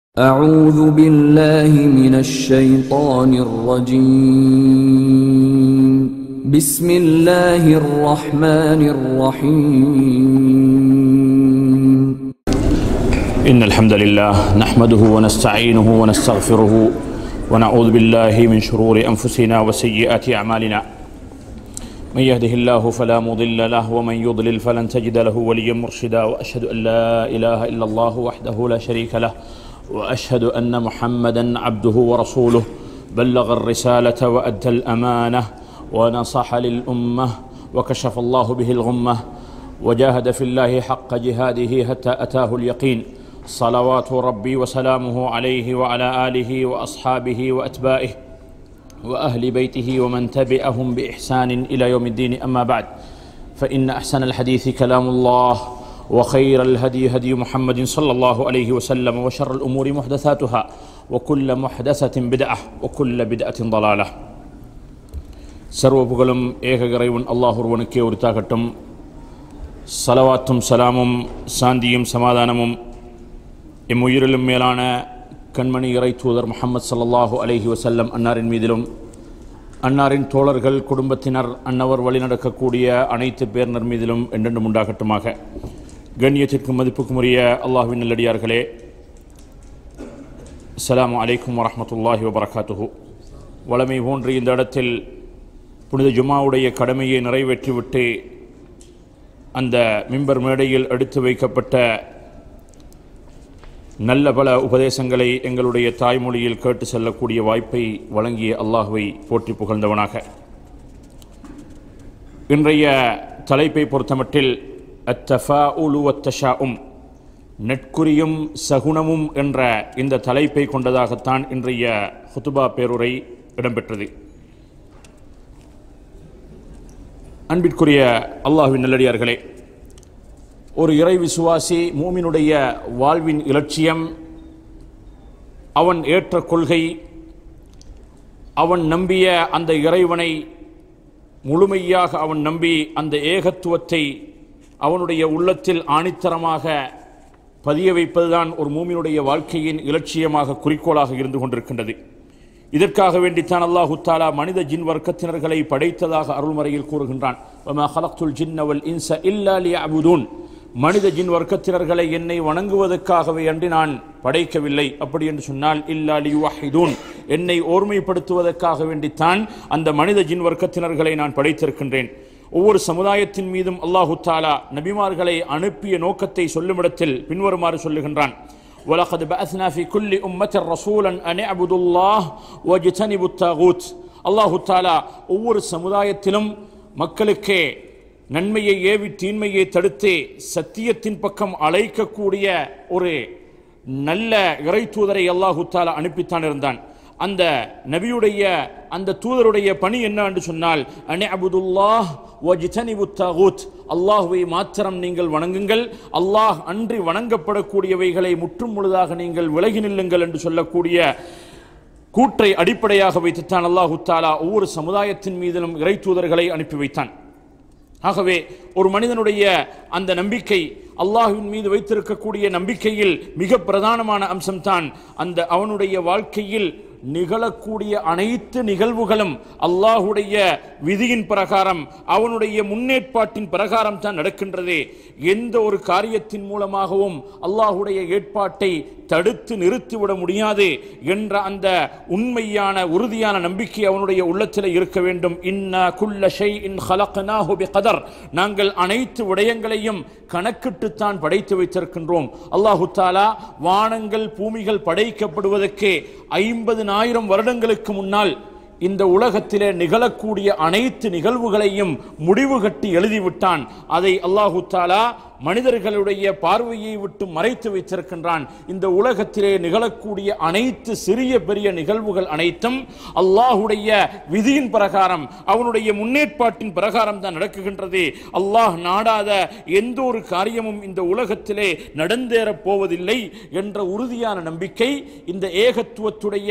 أعوذ بالله من الشيطان الرجيم بسم الله الرحمن الرحيم إن الحمد لله نحمده ونستعينه ونستغفره ونعوذ بالله من شرور أنفسنا وسيئات أعمالنا من يهده الله فلا مضل له ومن يضلل فلن تجد له وليا مرشدا وأشهد أن لا إله إلا الله وحده لا شريك له وأشهد أن محمدا عبده ورسوله بلغ الرسالة وأدى الأمانة ونصح للأمة وكشف الله به الغمة وجاهد في الله حق جهاده حتى أتاه اليقين صلوات ربي وسلامه عليه وعلى آله وأصحابه وأتباعه وأهل بيته ومن تبعهم بإحسان إلى يوم الدين أما بعد فإن أحسن الحديث كلام الله وخير الهدي هدي محمد صلى الله عليه وسلم وشر الأمور محدثاتها وكل محدثة بدعة وكل بدعة ضلالة சர்வ புகழும் ஏக இறைவன் அல்லாஹ் ஒருவனுக்கே உரித்தாகட்டும் சலவாத்தும் சலாமும் சாந்தியும் சமாதானமும் எம் உயிரிலும் மேலான கண்மணி இறை தூதர் முகமது சல்லல்லாஹு அலைஹி வசல்லம் அன்னாரின் மீதிலும் அன்னாரின் தோழர்கள் குடும்பத்தினர் அன்னவர் வழிநடக்கக்கூடிய அனைத்து பேரினர் மீதிலும் என்றென்றும் உண்டாகட்டுமாக கண்ணியத்திற்கும் மதிப்புக்கும் உரிய அல்லாஹுவின் நல்லடியார்களே அஸ்ஸலாமு அலைக்கும் வரஹ்மத்துல்லாஹி வபரகாத்துஹு வளமை போன்று இந்த இடத்தில் புனித ஜுமாவுடைய கடமையை நிறைவேற்றிவிட்டு அந்த மிம்பர் மேடையில் எடுத்து வைக்கப்பட்ட நல்ல பல உபதேசங்களை எங்களுடைய தாய்மொழியில் கேட்டு செல்லக்கூடிய வாய்ப்பை வழங்கிய அல்லாஹுவை போற்றி புகழ்ந்தவனாக இன்றைய தலைப்பை பொறுத்தமட்டில் அத்தஃபா உலு அத்தஷாவும் நெட்குறியும் சகுனமும் என்ற இந்த தலைப்பை கொண்டதாகத்தான் இன்றைய ஹுதுபா பேருரை இடம்பெற்றது அன்பிற்குரிய அல்லாஹுவின் நல்லடியார்களே ஒரு இறை விசுவாசி மூமினுடைய வாழ்வின் இலட்சியம் அவன் ஏற்ற கொள்கை அவன் நம்பிய அந்த இறைவனை முழுமையாக அவன் நம்பி அந்த ஏகத்துவத்தை அவனுடைய உள்ளத்தில் ஆணித்தரமாக பதிய வைப்பதுதான் ஒரு மூமினுடைய வாழ்க்கையின் இலட்சியமாக குறிக்கோளாக இருந்து கொண்டிருக்கின்றது இதற்காக வேண்டித்தான் அல்லாஹு தாலா மனித ஜின் வர்க்கத்தினர்களை படைத்ததாக அருள்மறையில் கூறுகின்றான் இன்ச இல்லா லியஅபுதூன் மனித ஜின் வர்க்கத்தினர்களை என்னை வணங்குவதற்காகவே அன்றி நான் படைக்கவில்லை அப்படி என்று சொன்னால் இல்லா லியுவஹிதூன் என்னை ஓர்மைப்படுத்துவதற்காக வேண்டித்தான் அந்த மனித ஜின் வர்க்கத்தினர்களை நான் படைத்திருக்கின்றேன் ஒவ்வொரு சமுதாயத்தின் மீதும் அல்லாஹு தாலா நபிமார்களை அனுப்பிய நோக்கத்தை சொல்லுமிடத்தில் பின்வருமாறு சொல்லுகின்றான் ولقد بعثنا في كل أمة رسولا أن اعبدوا الله واجتنبوا الطاغوت அல்லாஹு தாலா ஒவ்வொரு சமுதாயத்திலும் மக்களுக்கே நன்மையை ஏவி தீன்மையை தடுத்து சத்தியத்தின் பக்கம் அழைக்கக்கூடிய ஒரு நல்ல இறை தூதரை அல்லாஹு தாலா அனுப்பித்தான் இருந்தான் அந்த நபியுடைய அந்த தூதருடைய பணி என்ன என்று சொன்னால் அனி அபுதுல்லாஹ் தாகூத் அல்லாஹுவை மாத்திரம் நீங்கள் வணங்குங்கள் அல்லாஹ் அன்றி வணங்கப்படக்கூடியவைகளை முற்றும் முழுதாக நீங்கள் விலகி நில்லுங்கள் என்று சொல்லக்கூடிய கூற்றை அடிப்படையாக வைத்துத்தான் அல்லாஹு தாலா ஒவ்வொரு சமுதாயத்தின் மீதிலும் இறை தூதர்களை அனுப்பி வைத்தான் ஆகவே ஒரு மனிதனுடைய அந்த நம்பிக்கை அல்லாஹுவின் மீது வைத்திருக்கக்கூடிய நம்பிக்கையில் மிக பிரதானமான அம்சம்தான் அந்த அவனுடைய வாழ்க்கையில் நிகழக்கூடிய அனைத்து நிகழ்வுகளும் அல்லாஹுடைய விதியின் பிரகாரம் அவனுடைய முன்னேற்பாட்டின் பிரகாரம் தான் நடக்கின்றது எந்த ஒரு காரியத்தின் மூலமாகவும் அல்லாஹுடைய ஏற்பாட்டை தடுத்து நிறுத்திவிட முடியாது என்ற அந்த உண்மையான உறுதியான நம்பிக்கை அவனுடைய உள்ளத்தில் இருக்க வேண்டும் இன்னா குல்ல ஷை இன் ஹலக்னாஹு பிகதர் நாங்கள் அனைத்து விடயங்களையும் கணக்கிட்டுத்தான் படைத்து வைத்திருக்கின்றோம் அல்லாஹு தாலா வானங்கள் பூமிகள் படைக்கப்படுவதற்கு ஐம்பதுனாயிரம் வருடங்களுக்கு முன்னால் இந்த உலகத்திலே நிகழக்கூடிய அனைத்து நிகழ்வுகளையும் முடிவு கட்டி எழுதிவிட்டான் அதை அல்லாஹு தாலா மனிதர்களுடைய பார்வையை விட்டு மறைத்து வைத்திருக்கின்றான் இந்த உலகத்திலே நிகழக்கூடிய அனைத்து சிறிய பெரிய நிகழ்வுகள் அனைத்தும் அல்லாஹுடைய விதியின் பிரகாரம் அவனுடைய முன்னேற்பாட்டின் பிரகாரம் தான் நடக்குகின்றது அல்லாஹ் நாடாத எந்த ஒரு காரியமும் இந்த உலகத்திலே நடந்தேறப் போவதில்லை என்ற உறுதியான நம்பிக்கை இந்த ஏகத்துவத்துடைய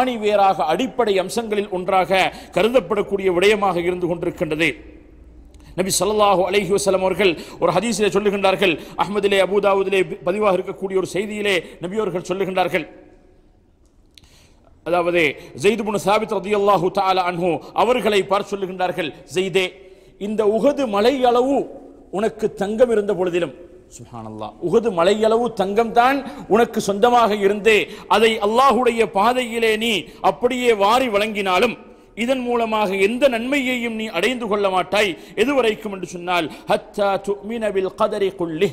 ஆணிவேராக அடிப்படை அம்சங்களில் ஒன்றாக கருதப்படக்கூடிய விடயமாக இருந்து கொண்டிருக்கின்றது நபி ஸல்லல்லாஹு அலைஹி வஸல்லம் அவர்கள் ஒரு ஹதீஸிலே சொல்லுகின்றார்கள் அஹ்மதிலே அபூதாவுதிலே பதிவாக இருக்கக்கூடிய ஒரு செய்தியிலே நபி அவர்கள் சொல்லுகின்றார்கள் அதாவது ஜெயித் பின் சாபித் ரதியல்லாஹு தஆலா அன்ஹு அவர்களை பார்த்து சொல்லுகின்றார்கள் ஜெய்தே இந்த உகது மலை அளவு உனக்கு தங்கம் இருந்த பொழுதிலும் சுப்ஹானல்லாஹ் உகது மலை அளவு தங்கம் தான் உனக்கு சொந்தமாக இருந்தே அதை அல்லாஹுடைய பாதையிலே நீ அப்படியே வாரி வழங்கினாலும் இதன் மூலமாக எந்த நன்மையையும் நீ அடைந்து கொள்ள மாட்டாய் எதுவரைக்கும் என்று சொன்னால் ஹத்தா துமின பில் கதரி குல்லி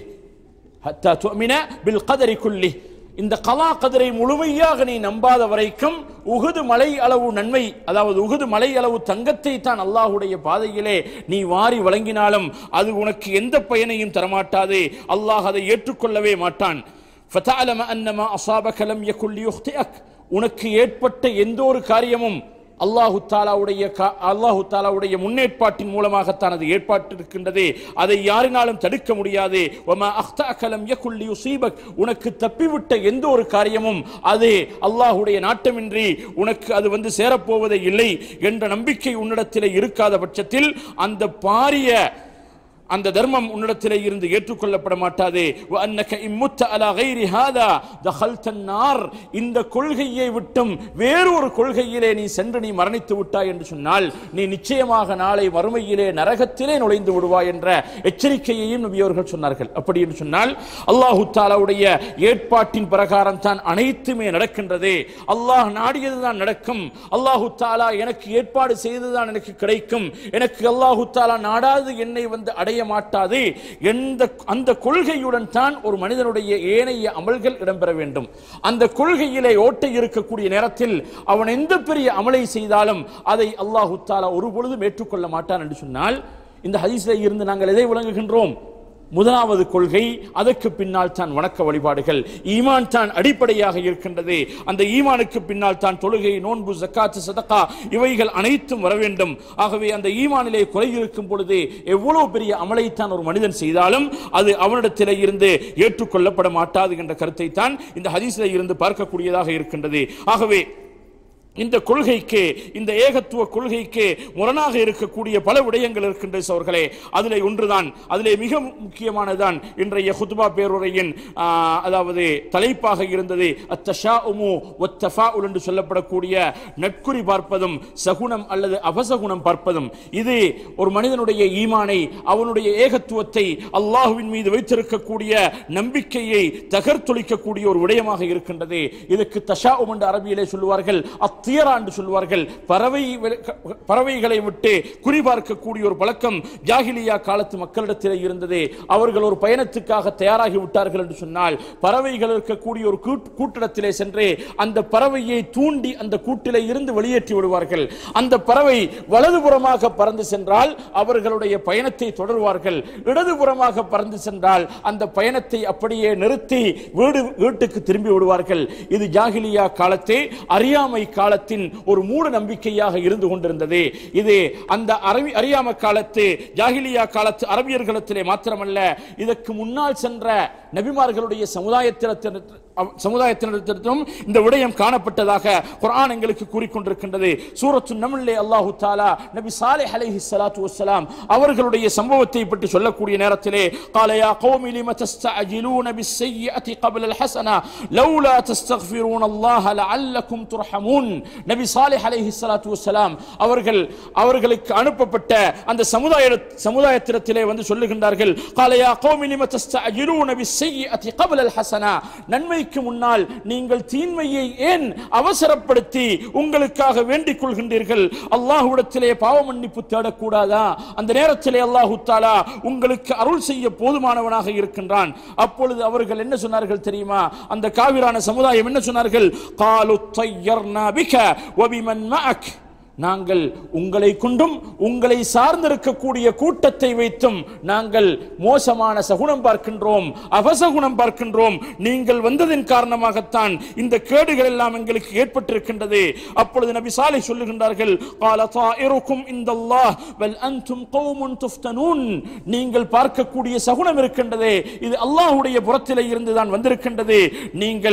ஹத்தா துமின பில் கதரி குல்லி இந்த கலா கதிரை முழுமையாக நீ நம்பாத வரைக்கும் உகுது மலை அளவு நன்மை அதாவது உகுது மலை அளவு தங்கத்தை தான் அல்லாஹுடைய பாதையிலே நீ வாரி வழங்கினாலும் அது உனக்கு எந்த பயனையும் தரமாட்டாது அல்லாஹ் அதை ஏற்றுக்கொள்ளவே மாட்டான் فَتَعْلَمَ أَنَّ مَا أَصَابَكَ لَمْ يَكُنْ لِيُخْطِئَكَ உனக்கு ஏற்பட்ட எந்த ஒரு காரியமும் அல்லாஹு தாலாவுடைய கா- அல்லாஹு தாலாவுடைய முன்னேற்பாட்டின் மூலமாகத்தான் அது ஏற்பாட்டிருக்கின்றது அதை யாரினாலும் தடுக்க முடியாது வமா அஹ்தஅக லம் யகுல் லியுஸீபக் உனக்கு தப்பிவிட்ட எந்த ஒரு காரியமும் அது அல்லாஹுடைய நாட்டமின்றி உனக்கு அது வந்து சேரப்போவதே இல்லை என்ற நம்பிக்கை உன்னிடத்திலே இருக்காத பட்சத்தில் அந்த பாரிய அந்த தர்மம் உன்னிடத்திலே இருந்து ஏற்றுக்கொள்ளப்பட மாட்டாது وَأَنَّكَ إِن مُتَّ عَلَى غَيْرِ هَذَا دَخَلْتَ النَّارَ இந்த கொள்கையை விட்டும் வேறொரு கொள்கையிலே நீ சென்று நீ மரணித்து விட்டாய் என்று சொன்னால் நீ நிச்சயமாக நாளை வறுமையிலே நரகத்திலே நுழைந்து விடுவாய் என்ற எச்சரிக்கையையும் நபி அவர்கள் சொன்னார்கள் அப்படி என்று சொன்னால் அல்லாஹு தாலாவுடைய ஏற்பாட்டின் பிரகாரம் தான் அனைத்துமே நடக்கின்றது அல்லாஹ் நாடியதுதான் நடக்கும் அல்லாஹு தாலா எனக்கு ஏற்பாடு செய்ததுதான் எனக்கு கிடைக்கும் எனக்கு அல்லாஹு தாலா நாடாது என்னை வந்து அடைய மாட்டாது எந்த அந்த கொள்கையுடன் தான் ஒரு மனிதனுடைய ஏனைய அமல்கள் இடம்பெற வேண்டும் அந்த கொள்கையிலே ஓட்டை இருக்கக்கூடிய நேரத்தில் அவன் எந்த பெரிய அமலை செய்தாலும் அதை அல்லாஹு தாலா ஒரு பொழுதும் ஏற்றுக்கொள்ள மாட்டான் என்று சொன்னால் இந்த ஹதீஸிலே இருந்து நாங்கள் எதை விளங்குகின்றோம் முதலாவது கொள்கை அதற்கு பின்னால் தான் வணக்க வழிபாடுகள் ஈமான் தான் அடிப்படையாக இருக்கின்றது அந்த ஈமானுக்கு பின்னால் தான் தொழுகை நோன்பு ஜக்காத்து சதகா இவைகள் அனைத்தும் வர வேண்டும் ஆகவே அந்த ஈமானிலே குறை இருக்கும் பொழுது எவ்வளவு பெரிய அமலை தான் ஒரு மனிதன் செய்தாலும் அது அவனிடத்திலே இருந்து ஏற்றுக்கொள்ளப்பட மாட்டாது என்ற கருத்தை தான் இந்த ஹதீஸிலே இருந்து பார்க்கக்கூடியதாக இருக்கின்றது ஆகவே இந்த கொள்கைக்கு இந்த ஏகத்துவ கொள்கைக்கு முரணாக இருக்கக்கூடிய பல விடயங்கள் இருக்கின்ற சோர்களே அதிலே ஒன்றுதான் அதிலே மிக முக்கியமானதான் இன்றைய ஹுத்பா பேருரையின் ஆ, அதாவது தலைப்பாக இருந்தது அத்தஷாஉமு ஒத்தஃபாஉல் என்று சொல்லப்படக்கூடிய நட்குறி பார்ப்பதும் சகுனம் அல்லது அபசகுணம் பார்ப்பதும் இது ஒரு மனிதனுடைய ஈமானை அவனுடைய ஏகத்துவத்தை அல்லாஹுவின் மீது வைத்திருக்கக்கூடிய நம்பிக்கையை தகர்த்தொழிக்கக்கூடிய ஒரு விடயமாக இருக்கின்றது இதுக்கு தஷாஉம் என்று அரபியிலே சொல்லுவார்கள் அத்தியரா என்று சொல்லுவார்கள் பறவை பறவைகளை விட்டு குறிபார்க்கக்கூடிய ஒரு பழக்கம் ஜாகிலியா காலத்து மக்களிடத்தில் இருந்தது அவர்கள் ஒரு பயணத்துக்காக தயாராகி விட்டார்கள் என்று சொன்னால் பறவைகள் இருக்கக்கூடிய ஒரு கூட்- கூட்டிடத்திலே சென்று அந்த பறவையை தூண்டி அந்த கூட்டிலே இருந்து வெளியேற்றி விடுவார்கள் அந்த பறவை வலதுபுறமாக பறந்து சென்றால் அவர்களுடைய பயணத்தை தொடர்வார்கள் இடதுபுறமாக பறந்து சென்றால் அந்த பயணத்தை அப்படியே நிறுத்தி வீடு வீட்டுக்கு திரும்பி விடுவார்கள் இது ஜாகிலியா காலத்தே அறியாமை காலத்தின் ஒரு மூட நம்பிக்கையாக இருந்து கொண்டிருந்தது இது அந்த அரபி அறியாம காலத்து ஜாகிலியா காலத்து அரபியர்களிடத்திலே மாத்திரமல்ல இதற்கு முன்னால் சென்ற நபிமார்களுடைய சமுதாயத்தினர் சமுதாயத்தினரிடத்திலும் இந்த விடயம் காணப்பட்டதாக குர்ஆன் எங்களுக்கு கூறிக்கொண்டிருக்கின்றது சூரத்து நமிழ்லே அல்லாஹு தாலா நபி சாலிஹ் அலைஹி ஸலாத்து வஸ்ஸலாம் அவர்களுடைய சம்பவத்தை பற்றி சொல்லக்கூடிய நேரத்திலே قال يا قوم لم تستعجلون بالسيئة قبل الحسنة لولا تستغفرون الله لعلكم ترحمون நபி சாலிஹ் அலைஹி ஸலாத்து வஸ்ஸலாம் அவர்கள் அவர்களுக்கு அனுப்பப்பட்ட அந்த சமுதாய சமுதாயத்திடத்திலே வந்து சொல்லுகின்றார்கள் قال يا قوم لم تستعجلون بالسيئة قبل الحسنة நன்மைக்கு முன்னால் நீங்கள் தீன்மையை ஏன் அவசரப்படுத்தி உங்களுக்காக வேண்டிக் கொள்கின்றீர்கள் அல்லாஹ்விடத்திலே பாவ மன்னிப்பு தேடக்கூடாதா அந்த நேரத்திலே அல்லாஹு தாலா உங்களுக்கு அருள் செய்ய போதுமானவனாக இருக்கின்றான் அப்பொழுது அவர்கள் என்ன சொன்னார்கள் தெரியுமா அந்த காவிரான சமுதாயம் என்ன சொன்னார்கள் காலு தையர்னா பிக வபிமன் மஅக் நாங்கள் உங்களை கொண்டும் உங்களை சார்ந்திருக்கக்கூடிய கூட்டத்தை வைத்தும் நாங்கள் மோசமான சகுனம் பார்க்கின்றோம் அபசகுணம் பார்க்கின்றோம் நீங்கள் வந்ததின் காரணமாகத்தான் இந்த கேடுகள் எல்லாம் எங்களுக்கு ஏற்பட்டிருக்கின்றது அப்பொழுது நபி சாலை சொல்லுகின்றார்கள் قال طائركم عند الله بل انتم قوم تفتنون நீங்கள் பார்க்கக்கூடிய சகுனம் இருக்கின்றதே இது அல்லாஹ்வுடைய புறத்திலே இருந்து தான் வந்திருக்கின்றது நீங்கள்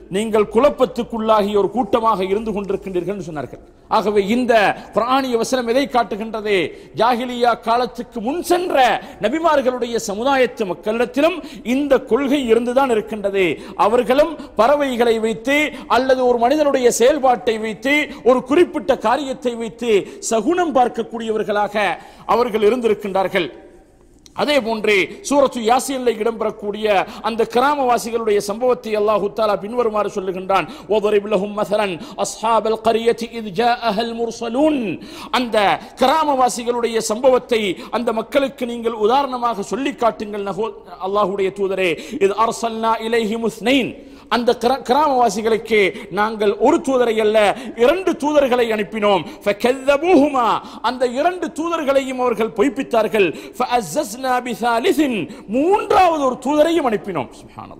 நீங்கள் குழப்பத்துக்குள்ளாகி ஒரு கூட்டமாக இருந்து கொண்டிருக்கின்றீர்கள் என்று சொன்னார்கள் ஆகவே இந்த குரானிய வசனம் எதை காட்டுகின்றது ஜாகிலியா காலத்துக்கு முன் சென்ற நபிமார்களுடைய சமுதாயத்து மக்களிடத்திலும் இந்த கொள்கை இருந்துதான் இருக்கின்றது அவர்களும் பறவைகளை வைத்து அல்லது ஒரு மனிதனுடைய செயல்பாட்டை வைத்து ஒரு குறிப்பிட்ட காரியத்தை வைத்து சகுனம் பார்க்கக்கூடியவர்களாக அவர்கள் இருந்திருக்கின்றார்கள் அதே போன்றே சூரத்து யாசியல்ல இடம்பெறக்கூடிய அந்த கிராமவாசிகளுடைய சம்பவத்தை அல்லாஹு தாலா பின்வருமாறு சொல்லுகின்றான் ஒதரிப் லஹும் மஸலன் அஸ்ஹாபல் கரியத்தி இத் ஜாஅஹல் முர்சலூன் அந்த கிராமவாசிகளுடைய சம்பவத்தை அந்த மக்களுக்கு நீங்கள் உதாரணமாக சொல்லி காட்டுங்கள் நகோ அல்லாஹ்வுடைய தூதரே இது அர்சல்னா இலைஹி முஸ்னைன் அந்த கிரா- கிராமவாசிகளுக்கு நாங்கள் ஒரு தூதரை அல்ல இரண்டு தூதர்களை அனுப்பினோம் ஃபகذبوهما. அந்த இரண்டு தூதர்களையும் அவர்கள் பொய்ப்பித்தார்கள் فعززنا بثالث. மூன்றாவது ஒரு தூதரையும் அனுப்பினோம் சுப்ஹானல்லாஹ்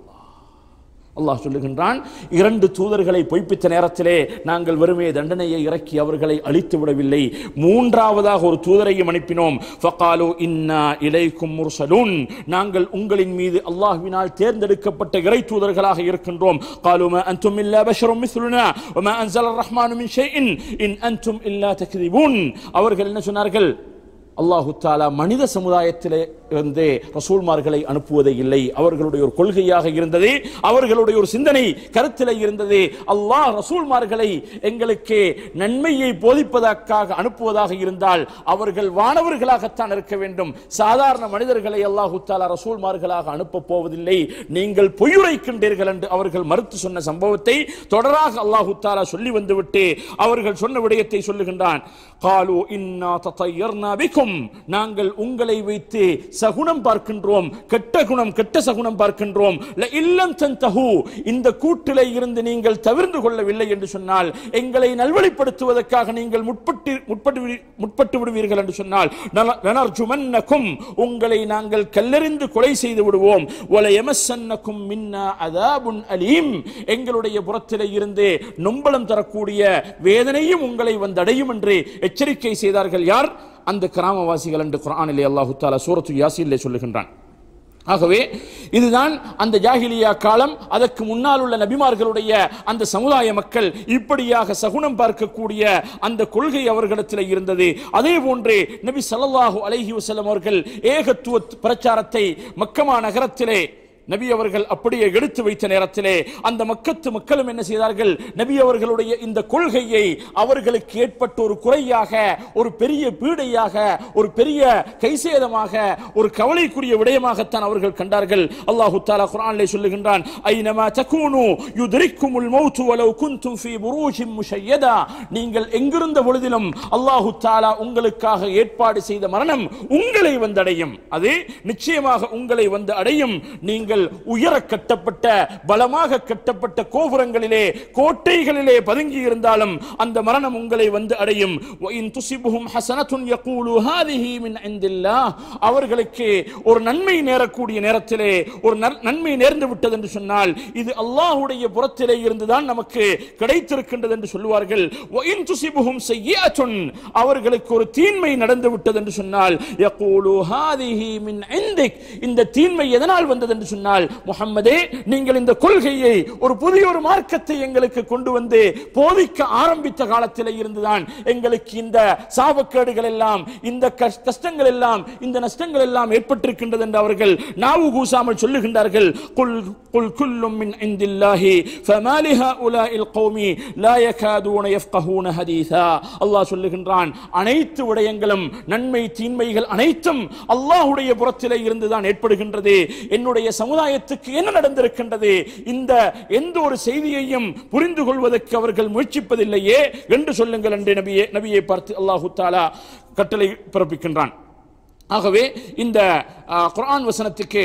அல்லாஹ் சொல்லுகின்றான் இரண்டு தூதர்களை பொய்ப்பித்த நேரத்திலே நாங்கள் வெறுமே தண்டனையை இறக்கி அவர்களை அழித்து விடவில்லை மூன்றாவதாக ஒரு தூதரையும் அனுப்பினோம் ஃபகாலு இன்னா இலைக்கும் முர்சலூன் நாங்கள் உங்களின் மீது அல்லாஹ்வினால் தேர்ந்தெடுக்கப்பட்ட இறை தூதர்களாக இருக்கின்றோம் قالوا ما انتم الا بشر مثلنا وما انزل الرحمن من شيء ان انتم الا تكذبون அவர்கள் என்ன சொன்னார்கள் அல்லாஹு தாலா மனித சமுதாயத்திலே இருந்து ரசூல்மார்களை அனுப்புவதே இல்லை அவர்களுடைய ஒரு கொள்கையாக இருந்தது அவர்களுடைய ஒரு சிந்தனை கருத்திலே இருந்தது அல்லாஹ் ரசூல்மார்களை எங்களுக்கு நன்மையை போதிப்பதற்காக அனுப்புவதாக இருந்தால் அவர்கள் வானவர்களாகத்தான் இருக்க வேண்டும் சாதாரண மனிதர்களை அல்லாஹு தாலா ரசூல்மார்களாக அனுப்பப் போவதில்லை நீங்கள் பொய்யுரைக்கின்றீர்கள் என்று அவர்கள் மறுத்து சொன்ன சம்பவத்தை தொடராக அல்லாஹு தாலா சொல்லி வந்துவிட்டு அவர்கள் சொன்ன விடயத்தை சொல்லுகின்றான் காலு இன்னா தத்தையர்னா பிக்கும் நாங்கள் உங்களை வைத்து சகுனம் பார்க்கின்றோம் கெட்ட குணம் கெட்ட சகுனம் பார்க்கின்றோம் ல இல்லம் தந்தஹு இந்த கூட்டிலே இருந்து நீங்கள் தவிர்ந்து கொள்ளவில்லை என்று சொன்னால் எங்களை நல்வழிப்படுத்துவதற்காக நீங்கள் முற்பட்டு முற்பட்டு விடு- முற்பட்டு விடுவீர்கள் என்று சொன்னால் நல- லனர்ஜுமன்னக்கும் உங்களை நாங்கள் கல்லெறிந்து கொலை செய்து விடுவோம் வல எமசன்னக்கும் மின்னா அதாபுன் அலீம் எங்களுடைய புறத்திலே இருந்து நொம்பலம் தரக்கூடிய வேதனையும் உங்களை வந்தடையும் என்று எச்சரிக்கை செய்தார்கள் யார் அந்த கிராமவாசிகள் என்று குர்ஆனிலே அல்லாஹு தாலா சூரத்து யாசிலே சொல்லுகின்றான் ஆகவே இதுதான் அந்த ஜாகிலியா காலம் அதற்கு முன்னால் உள்ள நபிமார்களுடைய அந்த சமுதாய மக்கள் இப்படியாக சகுனம் பார்க்கக்கூடிய அந்த கொள்கை அவர்களிடத்தில் இருந்தது அதே போன்று நபி ஸல்லல்லாஹு அலைஹி வஸல்லம் அவர்கள் ஏகத்துவ பிரச்சாரத்தை மக்கமா நகரத்திலே நபி அவர்கள் அப்படியே எடுத்து வைத்த நேரத்திலே அந்த மக்கத்து மக்களும் என்ன செய்தார்கள் நபி அவர்களுடைய இந்த கொள்கையை அவர்களுக்கு ஏற்பட்ட ஒரு குறையாக ஒரு பெரிய பீடையாக ஒரு பெரிய கைசேதமாக ஒரு கவலைக்குரிய விடயமாகத்தான் அவர்கள் கண்டார்கள் அல்லாஹு தாலா குர்ஆனிலே சொல்லுகின்றான் ஐனமா தகூனு யுத்ரிக்குமுல் மௌத்து வலவ் குன்தும் ஃபீ புரூஜின் முஷய்யதா நீங்கள் எங்கிருந்த பொழுதிலும் அல்லாஹு தாலா உங்களுக்காக ஏற்பாடு செய்த மரணம் உங்களை வந்தடையும் அது நிச்சயமாக உங்களை வந்து அடையும் நீங்கள் உயர கட்டப்பட்ட பலமாக கட்டப்பட்ட கோபுரங்களிலே கோட்டைகளிலே பதுங்கி இருந்தாலும் அந்த மரணம் உங்களை வந்து அடையும் وَإِن تُصِبْهُمْ حَسَنَةٌ يَقُولُوا هَذِهِ مِنْ عِنْدِ اللَّهِ அவர்களுக்கு ஒரு நன்மை நேரக்கூடிய நேரத்திலே ஒரு நற்- நன்மை நேர்ந்து விட்டது என்று சொன்னால் இது அல்லாஹ்வுடைய புறத்திலே இருந்துதான் நமக்கு கிடைத்திருக்கின்றது என்று சொல்லுவார்கள் وَإِن تُصِبْهُمْ سَيِّئَةٌ அவர்களுக்கு ஒரு தீன்மை நடந்து விட்டது என்று சொன்னால் يَقُولُوا هَذِهِ مِنْ عِنْدِكَ இந்த தீன்மை எதனால் வந்தது என்று சொன்னால் முஹம்மதே நீங்கள் இந்த கொள்கையை ஒரு புதிய ஒரு மார்க்கத்தை எங்களுக்கு கொண்டு வந்து போதிக்க ஆரம்பித்த காலத்திலே இருந்துதான் எங்களுக்கு இந்த சாபக்கேடுகள் எல்லாம் இந்த கஷ்- கஷ்டங்கள் எல்லாம் இந்த நஷ்டங்கள் எல்லாம் ஏற்பட்டிருக்கின்றது என்று அவர்கள் நாவு கூசாமல் சொல்லுகின்றார்கள் குல் குல் குல்லும் மின் இந்தில்லாஹி ஃபமா லிஹாஉலாஇல் கௌமி லா யகாதுன யஃப்கஹூன ஹதீஸா அல்லாஹ் சொல்லுகின்றான் அனைத்து விடயங்களும் நன்மை தீன்மைகள் அனைத்தும் அல்லாஹ்வுடைய புறத்திலே இருந்துதான் ஏற்படுகின்றது என்னுடைய சமுதாயத்துக்கு என்ன நடந்திருக்கின்றது இந்த எந்த ஒரு செய்தியையும் புரிந்து கொள்வதற்கு அவர்கள் முயற்சிப்பதில்லையே என்று சொல்லுங்கள் என்று நபியே நபியை பார்த்து அல்லாஹு தாலா கட்டளை பிறப்பிக்கின்றான் ஆகவே இந்த ஆ, குர்ஆன் வசனத்துக்கு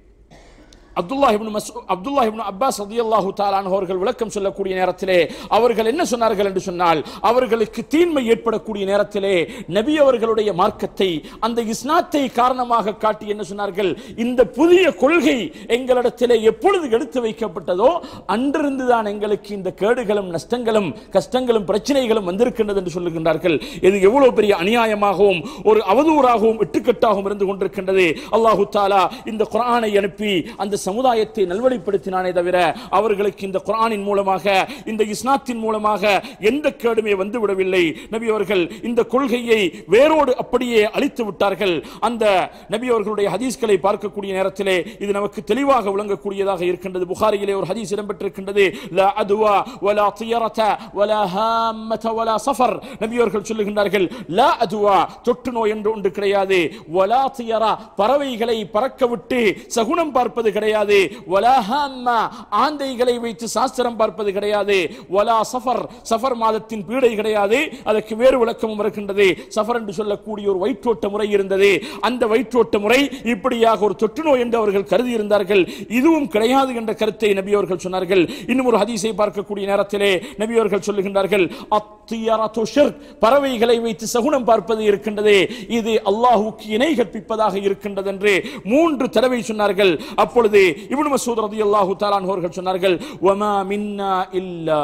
அப்துல்லாஹ் இப்னு மஸ்ஊ அப்துல்லாஹ் இப்னு அப்பாஸ் ரலியல்லாஹு தஆலா அன்ஹு அவர்கள் விளக்கம் சொல்லக்கூடிய நேரத்திலே அவர்கள் என்ன சொன்னார்கள் என்று சொன்னால் அவர்களுக்கு தீன்மை ஏற்படக்கூடிய நேரத்திலே நபி அவர்களுடைய மார்க்கத்தை அந்த இஸ்லாத்தை காரணமாக காட்டி என்ன சொன்னார்கள் இந்த புதிய கொள்கை எங்களிடத்திலே எப்பொழுது எடுத்து வைக்கப்பட்டதோ அன்றிருந்து தான் எங்களுக்கு இந்த கேடுகளும் நஷ்டங்களும் கஷ்டங்களும் பிரச்சனைகளும் வந்திருக்கின்றது என்று சொல்லுகின்றார்கள் இது எவ்வளவு பெரிய அநியாயமாகவும் ஒரு அவதூறாகவும் இட்டுக்கட்டாகவும் இருந்து கொண்டிருக்கின்றது அல்லாஹு தாலா இந்த குர்ஆனை அனுப்பி அந்த சமுதாயத்தை நல்வழிப்படுத்தினானே தவிர அவர்களுக்கு இந்த குர்ஆனின் மூலமாக இந்த இஸ்லாத்தின் மூலமாக எந்த கேடுமே வந்து விடவில்லை நபி அவர்கள் இந்த கொள்கையை வேரோடு அப்படியே அழித்து விட்டார்கள் அந்த நபி அவர்களுடைய ஹதீஸ்களை பார்க்கக்கூடிய நேரத்திலே இது நமக்கு தெளிவாக விளங்கக்கூடியதாக இருக்கின்றது புகாரியிலே ஒரு ஹதீஸ் இடம்பெற்றிருக்கின்றது லா அதுவா வலா தியரத வலா ஹாம்மத வலா சஃபர் நபி அவர்கள் சொல்லுகின்றார்கள் லா அதுவா தொற்று நோய் என்று ஒன்று கிடையாது வலா தியரா பறவைகளை பறக்க விட்டு சகுனம் பார்ப்பது கிடையாது வலா ஹாம்மா ஆந்தைகளை வைத்து சாஸ்திரம் பார்ப்பது கிடையாது வலா சஃபர் சஃபர் மாதத்தின் பீடை கிடையாது அதற்கு வேறு விளக்கமும் இருக்கின்றது சஃபர் என்று சொல்லக்கூடிய ஒரு வயிற்றோட்ட முறை இருந்தது அந்த வயிற்றோட்ட முறை இப்படியாக ஒரு தொற்று நோய் என்று அவர்கள் கருதி இருந்தார்கள் இதுவும் கிடையாது என்ற கருத்தை நபி அவர்கள் சொன்னார்கள் இன்னும் ஒரு ஹதீஸை பார்க்கக்கூடிய நேரத்திலே நபி அவர்கள் சொல்லுகின்றார்கள் அத்தியரத்து ஷிர்க் பறவைகளை வைத்து சகுனம் பார்ப்பது இருக்கின்றது இது அல்லாஹுக்கு இணை கற்பிப்பதாக இருக்கின்றது என்று மூன்று தடவை சொன்னார்கள் அப்பொழுது இப்னு மசூத் ரலியல்லாஹு தஆலா அன்ஹு அவர்கள் சொன்னார்கள் வமா மின்னா இல்லா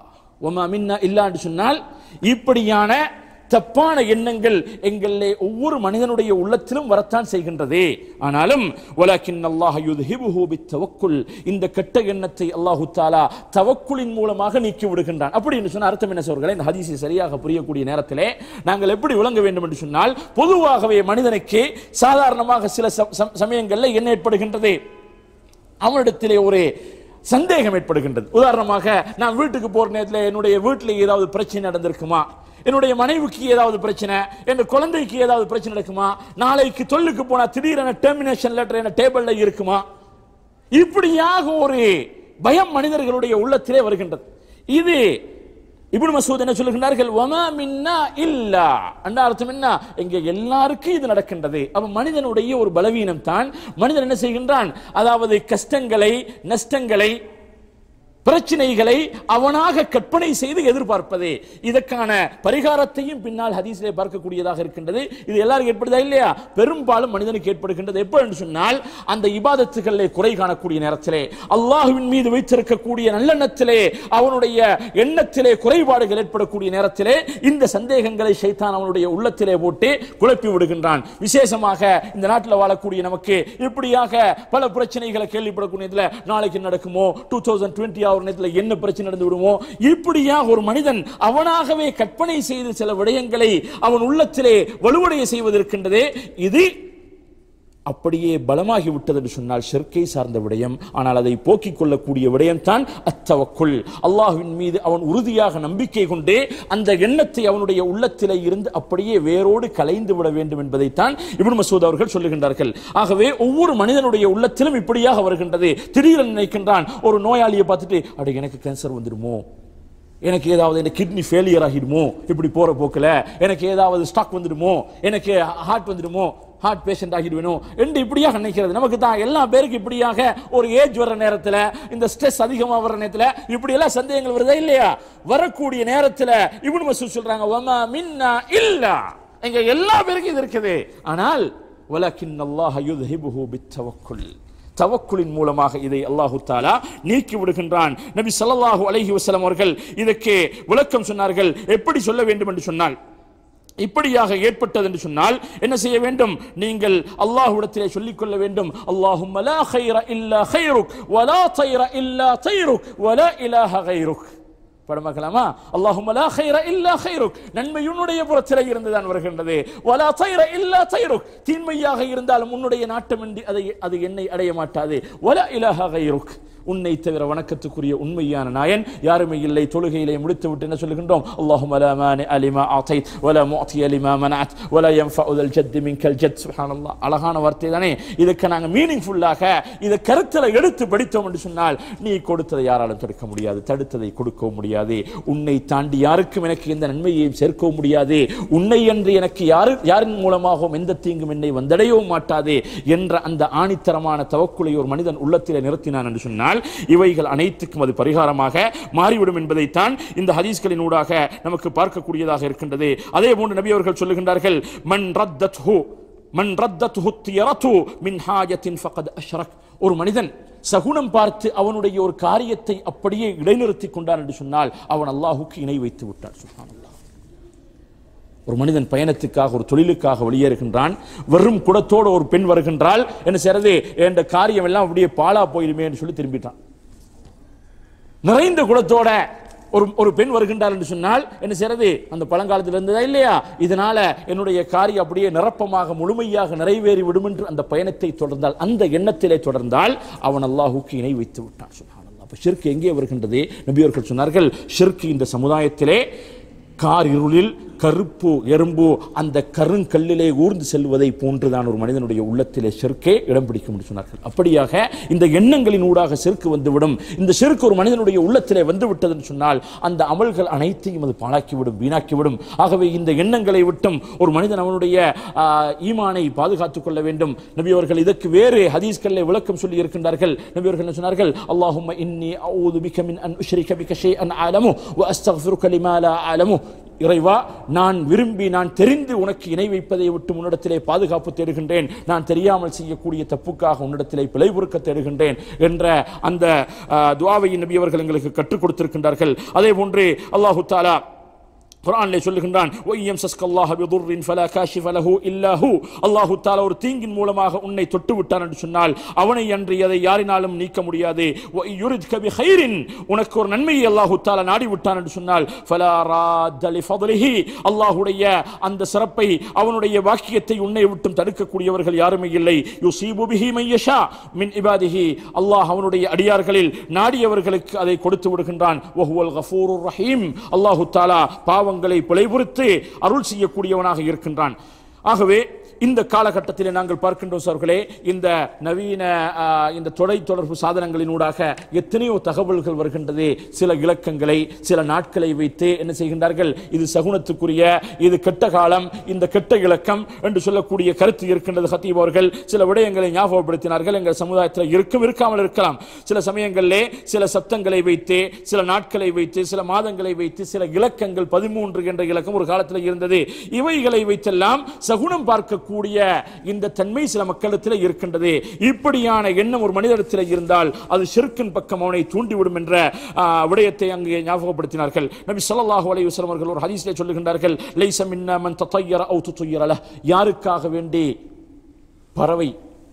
வமா மின்னா இல்லா என்று சொன்னால் இப்படியான தப்பான எண்ணங்கள் எங்களிலே ஒவ்வொரு மனிதனுடைய உள்ளத்திலும் வரத்தான் செய்கின்றது ஆனாலும் வலக்கின் அல்லாஹ் யுத்ஹிபுஹு பித்தவக்குல் இந்த கெட்ட எண்ணத்தை அல்லாஹு தாலா தவக்குலின் மூலமாக நீக்கி விடுகின்றான் அப்படி என்று சொன்ன அர்த்தம் என்ன சொல்கிறேன் இந்த ஹதீஸை சரியாக புரியக்கூடிய நேரத்திலே நாங்கள் எப்படி விளங்க வேண்டும் என்று சொன்னால் பொதுவாகவே மனிதனுக்கு சாதாரணமாக சில ச- சம்- சமயங்களில் என்ன ஏற்படுகின்றது அவனிடத்திலே ஒரு சந்தேகம் ஏற்படுகின்றது உதாரணமாக நான் வீட்டுக்கு போற நேரத்தில் என்னுடைய வீட்டில் ஏதாவது பிரச்சனை நடந்திருக்குமா என்னுடைய மனைவிக்கு ஏதாவது பிரச்சனை என் குழந்தைக்கு ஏதாவது பிரச்சனை நடக்குமா நாளைக்கு தொல்லுக்கு போனா திடீரென டெர்மினேஷன் லெட்டர் என்ன டேபிள்ல இருக்குமா இப்படியாக ஒரு பயம் மனிதர்களுடைய உள்ளத்திலே வருகின்றது இது இப்னு மசூத் என்ன சொல்லுகின்றார்கள் வமா மின்னா இல்லா அண்ட அர்த்தம் என்ன இங்க எல்லாருக்கும் இது நடக்கின்றது அப்ப மனிதனுடைய ஒரு பலவீனம் தான் மனிதன் என்ன செய்கின்றான் அதாவது கஷ்டங்களை நஷ்டங்களை பிரச்சனைகளை அவனாக கற்பனை செய்து எதிர்பார்ப்பது இதற்கான பரிகாரத்தையும் பின்னால் ஹதீஸிலே பார்க்கக்கூடியதாக இருக்கின்றது இது எல்லாருக்கும் ஏற்படுதா இல்லையா பெரும்பாலும் மனிதனுக்கு ஏற்படுகின்றது எப்போ என்று சொன்னால் அந்த இபாதத்துகளிலே குறை காணக்கூடிய நேரத்திலே அல்லாஹுவின் மீது வைத்திருக்கக்கூடிய நல்லெண்ணத்திலே அவனுடைய எண்ணத்திலே குறைபாடுகள் ஏற்படக்கூடிய நேரத்திலே இந்த சந்தேகங்களை ஷைத்தான் அவனுடைய உள்ளத்திலே போட்டு குழப்பி விடுகின்றான் விசேஷமாக இந்த நாட்டில் வாழக்கூடிய நமக்கு இப்படியாக பல பிரச்சனைகளை கேள்விப்படக்கூடியதுல நாளைக்கு நடக்குமோ டூ தௌசண்ட் டுவெண்ட்டி ஆவர் நேரத்தில் என்ன பிரச்சனை நடந்து விடுமோ இப்படியா ஒரு மனிதன் அவனாகவே கற்பனை செய்து சில விடயங்களை அவன் உள்ளத்திலே வலுவடைய செய்வதற்கின்றதே இது அப்படியே பலமாகி விட்டது என்று சொன்னால் ஷிர்கை சார்ந்த விடயம் ஆனால் அதை போக்கிக் கொள்ளக்கூடிய விடயம் தான் அத்தவக்குள் அல்லாஹ்வின் மீது அவன் உறுதியாக நம்பிக்கை கொண்டே அந்த எண்ணத்தை அவனுடைய உள்ளத்திலே இருந்து அப்படியே வேரோடு கலைந்து விட வேண்டும் என்பதைத்தான் இப்னு மசூத் அவர்கள் சொல்லுகின்றார்கள் ஆகவே ஒவ்வொரு மனிதனுடைய உள்ளத்திலும் இப்படியாக வருகின்றது திடீரென நினைக்கின்றான் ஒரு நோயாளியை பார்த்துட்டு அட எனக்கு கேன்சர் வந்துடுமோ எனக்கு ஏதாவது இந்த கிட்னி ஃபெயிலியர் ஆகிடுமோ இப்படி போற போக்குல எனக்கு ஏதாவது ஸ்டாக் வந்துடுமோ எனக்கு ஹார்ட் வந்துடுமோ ஹார்ட் பேஷண்ட் ஆகிடுவேனோ என்று இப்படியாக நினைக்கிறது நமக்கு தான் எல்லா பேருக்கு இப்படியாக ஒரு ஏஜ் வர்ற நேரத்தில் இந்த ஸ்ட்ரெஸ் அதிகமாக வர்ற நேரத்தில் இப்படி எல்லாம் சந்தேகங்கள் வருதா இல்லையா வரக்கூடிய நேரத்தில் இவனு மசூத் சொல்றாங்க வமா மின்னா இல்லா எங்க எல்லா பேருக்கும் இது இருக்குது ஆனால் வலக்கின் அல்லாஹ் யுத்ஹிபுஹு பித்தவக்குல் தவக்குலின் மூலமாக இதை அல்லாஹு தாலா நீக்கி விடுகின்றான் நபி ஸல்லல்லாஹு அலைஹி வஸல்லம் அவர்கள் இதற்கு விளக்கம் சொன்னார்கள் எப்படி சொல்ல வேண்டும் என்று சொன்னால் இப்படியாக ஏற்பட்டது என்று சொன்னால் என்ன செய்ய வேண்டும் நீங்கள் அல்லாஹ்விடத்திலே சொல்லிக் கொள்ள வேண்டும் அல்லாஹும் லா خير இல்லா خيرك ولا طير இல்லா طيرك ولا இலாஹ غيرك படமாக்கலாமா அல்லாஹும் லா خير இல்லா خيرك நன்மை உன்னுடைய புறத்திலே இருந்து தான் வருகின்றது ولا طير இல்லா طيرك தீன்மையாக இருந்தாலும் உன்னுடைய நாட்டமின்றி அதை அது என்னை அடைய மாட்டாது ولا இலாஹ غيرك உன்னை தவிர வணக்கத்துக்குரிய உண்மையான நாயன் யாருமே இல்லை தொழுகையிலே முடித்து விட்டு என்ன சொல்லுகின்றோம் அல்லாஹும் லா மானி அலிமா ஆத்தைத் வலா முஅத்தி அலிமா மனஅத் வலா யன்ஃபஉ தல் ஜத் மின்கல் ஜத் சுப்ஹானல்லாஹ் அழகான வார்த்தை தானே இதுக்கு நாங்க மீனிங்ஃபுல்லாக இதை கருத்துல எடுத்து படித்தோம் என்று சொன்னால் நீ கொடுத்ததை யாராலும் தடுக்க முடியாது தடுத்ததை கொடுக்கவும் முடியாது உன்னை தாண்டி யாருக்கும் எனக்கு எந்த நன்மையையும் சேர்க்கவும் முடியாது உன்னை என்று எனக்கு யாரு யாரின் மூலமாகவும் எந்த தீங்கும் என்னை வந்தடையவும் மாட்டாது என்ற அந்த ஆணித்தரமான தவக்குலை ஒரு மனிதன் உள்ளத்திலே நிறுத்தினான் என்று சொன்னால் இவைகள் அனைத்துக்கும் அது பரிகாரமாக மாறிவிடும் என்பதைத்தான் இந்த ஹதீஸ்களின் ஊடாக நமக்கு பார்க்கக்கூடியதாக இருக்கின்றது அதே போன்று நபி அவர்கள் சொல்லுகின்றார்கள் மன் ரத்தத்ஹு மன் ரத்தத்ஹு தியரத்து மின் ஹாஜத்தின் ஃபகத் அஷ்ரக் ஒரு மனிதன் சகுனம் பார்த்து அவனுடைய ஒரு காரியத்தை அப்படியே இடைநிறுத்திக் கொண்டான் என்று சொன்னால் அவன் அல்லாஹுக்கு இணை வைத்து விட்டான் சுப்ஹானல்லாஹ் ஒரு மனிதன் பயணத்துக்காக ஒரு தொழிலுக்காக வெளியேறுகின்றான் வெறும் குடத்தோடு ஒரு பெண் வருகின்றால் என்ன செய்யறது என்ற காரியம் எல்லாம் அப்படியே பாழா போயிருமே என்று சொல்லி திரும்பிட்டான் நிறைந்த குடத்தோட ஒரு ஒரு பெண் வருகின்றார் என்று சொன்னால் என்ன செய்யறது அந்த பழங்காலத்தில் இருந்ததா இல்லையா இதனால என்னுடைய காரியம் அப்படியே நிரப்பமாக முழுமையாக நிறைவேறி விடும் என்று அந்த பயணத்தை தொடர்ந்தால் அந்த எண்ணத்திலே தொடர்ந்தால் அவன் அல்லாஹுக்கு இணை வைத்து விட்டான் சுப்ஹானல்லாஹ். அப்ப ஷிர்க் எங்கே வருகின்றது நபியவர்கள் சொன்னார்கள் ஷிர்க் இந்த சமுதாயத்திலே கார் இருளில் கருப்பு எறும்பு அந்த கருங்கல்லிலே ஊர்ந்து செல்வதை போன்றுதான் ஒரு மனிதனுடைய உள்ளத்திலே செருக்கே இடம் பிடிக்கும் என்று சொன்னார்கள் அப்படியாக இந்த எண்ணங்களின் ஊடாக செருக்கு வந்துவிடும் இந்த செருக்கு ஒரு மனிதனுடைய உள்ளத்திலே வந்து விட்டதுன்னு சொன்னால் அந்த அமல்கள் அனைத்தையும் அது பாழாக்கிவிடும் வீணாக்கிவிடும் ஆகவே இந்த எண்ணங்களை விட்டும் ஒரு மனிதன் அவனுடைய ஆ, ஈமானை பாதுகாத்துக் கொள்ள வேண்டும் நபி அவர்கள் இதற்கு வேறு ஹதீஸ்களிலே விளக்கம் சொல்லி இருக்கின்றார்கள் நபி அவர்கள் என்ன சொன்னார்கள் அல்லாஹும்ம இன்னி அஊது பிக மின் அன் உஷ்ரிக பிக ஷைஅன் அலமு வ அஸ்தக்ஃபிருக லிமா லா அலமு இறைவா நான் விரும்பி நான் தெரிந்து உனக்கு இணை வைப்பதை விட்டு உன்னிடத்திலே பாதுகாப்பு தேடுகின்றேன் நான் தெரியாமல் செய்யக்கூடிய தப்புக்காக உன்னிடத்திலே பிழை பொறுக்க தேடுகின்றேன் என்ற அந்த ஆ, துஆவை நபி அவர்கள் எங்களுக்கு கற்றுக் கொடுத்திருக்கின்றார்கள் அதே போன்று அல்லாஹு தாலா குர்ஆனிலே சொல்லுகின்றான் ஒய்யம் சஸ்கல்லாஹ பிதுர்ரின் ஃபலா காஷிஃப லஹு இல்லா ஹு அல்லாஹ் தஆலா ஒரு தீங்கின் மூலமாக உன்னை தொட்டு விட்டான் என்று சொன்னால் அவனை அன்றி அதை யாரினாலும் நீக்க முடியாது வ யுரித்க பிகைரின் உனக்கு ஒரு நன்மையை அல்லாஹ் தஆலா நாடி விட்டான் என்று சொன்னால் ஃபலா ராத்த லிஃபத்லிஹி அல்லாஹ்வுடைய அந்த சிறப்பை அவனுடைய வாக்கியத்தை உன்னை விட்டும் தடுக்கக்கூடியவர்கள் யாருமே இல்லை யுசீபு பிஹி மையஷா மின் இபாதிஹி அல்லாஹ் அவனுடைய அடியார்களில் நாடியவர்களுக்கு அதை கொடுத்து விடுகின்றான் வஹுவல் கஃபூருர் ரஹீம் அல்லாஹு தாலா பாவங்களை பிழைபுறுத்து அருள் செய்யக்கூடியவனாக இருக்கின்றான் ஆகவே இந்த காலகட்டத்தில் நாங்கள் பார்க்கின்றோம் சார்களே இந்த நவீன ஆ, இந்த தொலை தொடர்பு சாதனங்களினூடாக எத்தனையோ தகவல்கள் வருகின்றது சில இலக்கங்களை சில நாட்களை வைத்து என்ன செய்கின்றார்கள் இது சகுனத்துக்குரிய இது கெட்ட காலம் இந்த கெட்ட இலக்கம் என்று சொல்லக்கூடிய கருத்து இருக்கின்றது ஹத்தீப் அவர்கள் சில விடயங்களை ஞாபகப்படுத்தினார்கள் எங்கள் சமுதாயத்தில் இருக்கும் இருக்காமல் இருக்கலாம் சில சமயங்களிலே சில சப்தங்களை வைத்து சில நாட்களை வைத்து சில மாதங்களை வைத்து சில இலக்கங்கள் பதிமூன்று என்ற இலக்கம் ஒரு காலத்தில் இருந்தது இவைகளை வைத்தெல்லாம் சகுனம் பார்க்கக்கூடிய இந்த தன்மை சில மக்களிடத்தில் இருக்கின்றது இப்படியான எண்ணம் ஒரு மனிதத்தில் இருந்தால் அது ஷிர்கின் பக்கம் அவனை தூண்டிவிடும் என்ற ஆ, விடயத்தை அங்கே ஞாபகப்படுத்தினார்கள் நபி ஸல்லல்லாஹு அலைஹி வஸல்லம் அவர்கள் ஒரு ஹதீஸிலே சொல்லுகின்றார்கள் லைஸ மின்னா மன் தத்தய்யர அவு துத்துய்யர லஹ் யாருக்காக வேண்டி பறவை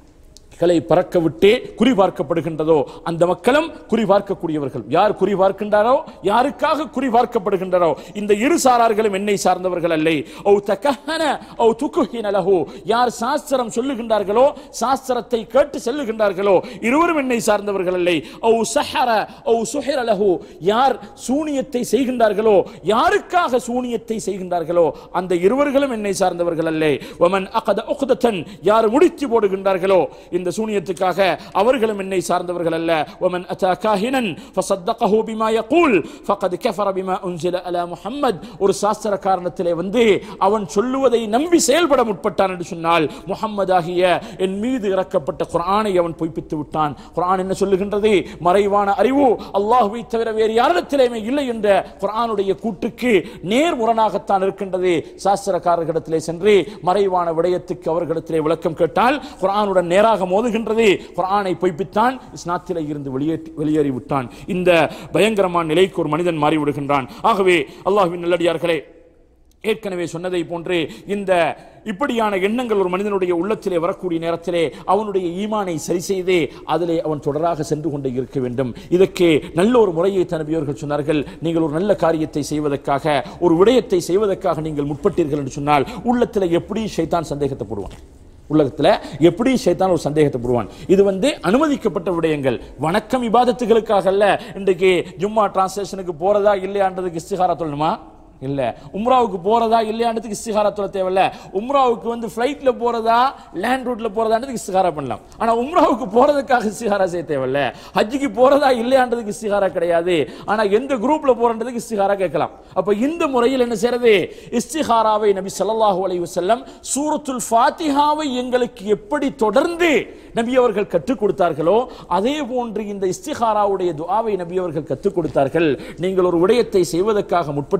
களை பறக்க விட்டே குறி பார்க்கப்படுகின்றதோ அந்த மக்களும் குறி பார்க்கக்கூடியவர்கள் யார் குறி பார்க்கின்றாரோ யாருக்காக குறி பார்க்கப்படுகின்றாரோ இந்த இரு சாரார்களும் என்னை சார்ந்தவர்கள் அல்ல ஓ தக்கஹன ஓ துக்குஹின லஹு யார் சாஸ்திரம் சொல்லுகின்றார்களோ சாஸ்திரத்தை கேட்டு செல்லுகின்றார்களோ இருவரும் என்னை சார்ந்தவர்கள் அல்ல ஓ சஹர ஓ சுஹிர லஹு யார் சூனியத்தை செய்கின்றார்களோ யாருக்காக சூனியத்தை செய்கின்றார்களோ அந்த இருவர்களும் என்னை சார்ந்தவர்கள் அல்ல வமன் அகத உக்தத்தன் யார் முடித்து போடுகின்றார்களோ இந்த சூனியத்துக்காக அவர்களும் என்னை சார்ந்தவர்கள் அல்ல வமன் அத்தா காஹினன் ஃபஸத்தகஹு பிமா யகூல் ஃபகத் கஃபர பிமா உன்சில அலா முஹம்மத் ஒரு சாஸ்திர காரணத்திலே வந்து அவன் சொல்லுவதை நம்பி செயல்பட முற்பட்டான் என்று சொன்னால் முஹம்மது ஆகிய என் மீது இறக்கப்பட்ட குர்ஆனை அவன் பொய்ப்பித்து விட்டான் குர்ஆன் என்ன சொல்லுகின்றது மறைவான அறிவு அல்லாஹ்வை தவிர வேறு யாரிடத்திலேயுமே இல்லை என்ற குர்ஆனுடைய கூட்டுக்கு நேர் முரணாகத்தான் இருக்கின்றது சாஸ்திரக்காரர்களிடத்திலே சென்று மறைவான விடயத்துக்கு அவர்களிடத்திலே விளக்கம் கேட்டால் குர்ஆனுடன் நேராக மோதுகின்றது குர்ஆனை பொய்ப்பித்தான் இஸ்லாத்திலே இருந்து வெளியேற்றி வெளியேறி விட்டான் இந்த பயங்கரமான நிலைக்கு ஒரு மனிதன் மாறிவிடுகின்றான் ஆகவே அல்லாஹ்வின் நல்லடியார்களே ஏற்கனவே சொன்னதை போன்று இந்த இப்படியான எண்ணங்கள் ஒரு மனிதனுடைய உள்ளத்திலே வரக்கூடிய நேரத்திலே அவனுடைய ஈமானை சரி செய்து அதிலே அவன் தொடராக சென்று கொண்டே இருக்க வேண்டும் இதற்கு நல்ல ஒரு முறையை தனபியவர்கள் சொன்னார்கள் நீங்கள் ஒரு நல்ல காரியத்தை செய்வதற்காக ஒரு விடயத்தை செய்வதற்காக நீங்கள் முற்பட்டீர்கள் என்று சொன்னால் உள்ளத்தில் எப்படி ஷைத்தான் சந்தேகத்தை போடுவான் உலகத்துல எப்படி ஷைத்தான் ஒரு சந்தேகத்தை போடுவான் இது வந்து அனுமதிக்கப்பட்ட விடயங்கள் வணக்கம் இபாதத்துகளுக்காக அல்ல இன்றைக்கு ஜும்மா டிரான்ஸ்லேஷனுக்கு போறதா இல்லையான்றதுக்கு இஸ்திகாரா சொல்லணுமா இல்ல உம்ராவுக்கு போறதா இல்லையான்றதுக்கு இஸ்திகாரா சொல்ல தேவையில்ல உம்ராவுக்கு வந்து ஃப்ளைட்ல போறதா லேண்ட் ரூட்ல போறதான்றதுக்கு இஸ்திகாரா பண்ணலாம் ஆனா உம்ராவுக்கு போறதுக்காக இஸ்திகாரா செய்ய தேவையில்ல ஹஜ்ஜுக்கு போறதா இல்லையான்றதுக்கு இஸ்திகாரா கிடையாது ஆனா எந்த குரூப்ல போறன்றதுக்கு இஸ்திகாரா கேட்கலாம் அப்ப இந்த முறையில் என்ன செய்யறது இஸ்திகாராவை நபி ஸல்லல்லாஹு அலைஹி வஸல்லம் சூரத்துல் ஃபாத்திஹாவை எங்களுக்கு எப்படி தொடர்ந்து நபி அவர்கள் கற்றுக் கொடுத்தார்களோ அதே போன்று இந்த இஸ்திகாராவுடைய துஆவை நபி அவர்கள் கற்றுக் கொடுத்தார்கள் நீங்கள் ஒரு விடயத்தை செய்வதற்காக முற்பட்டு விட்டீர்கள்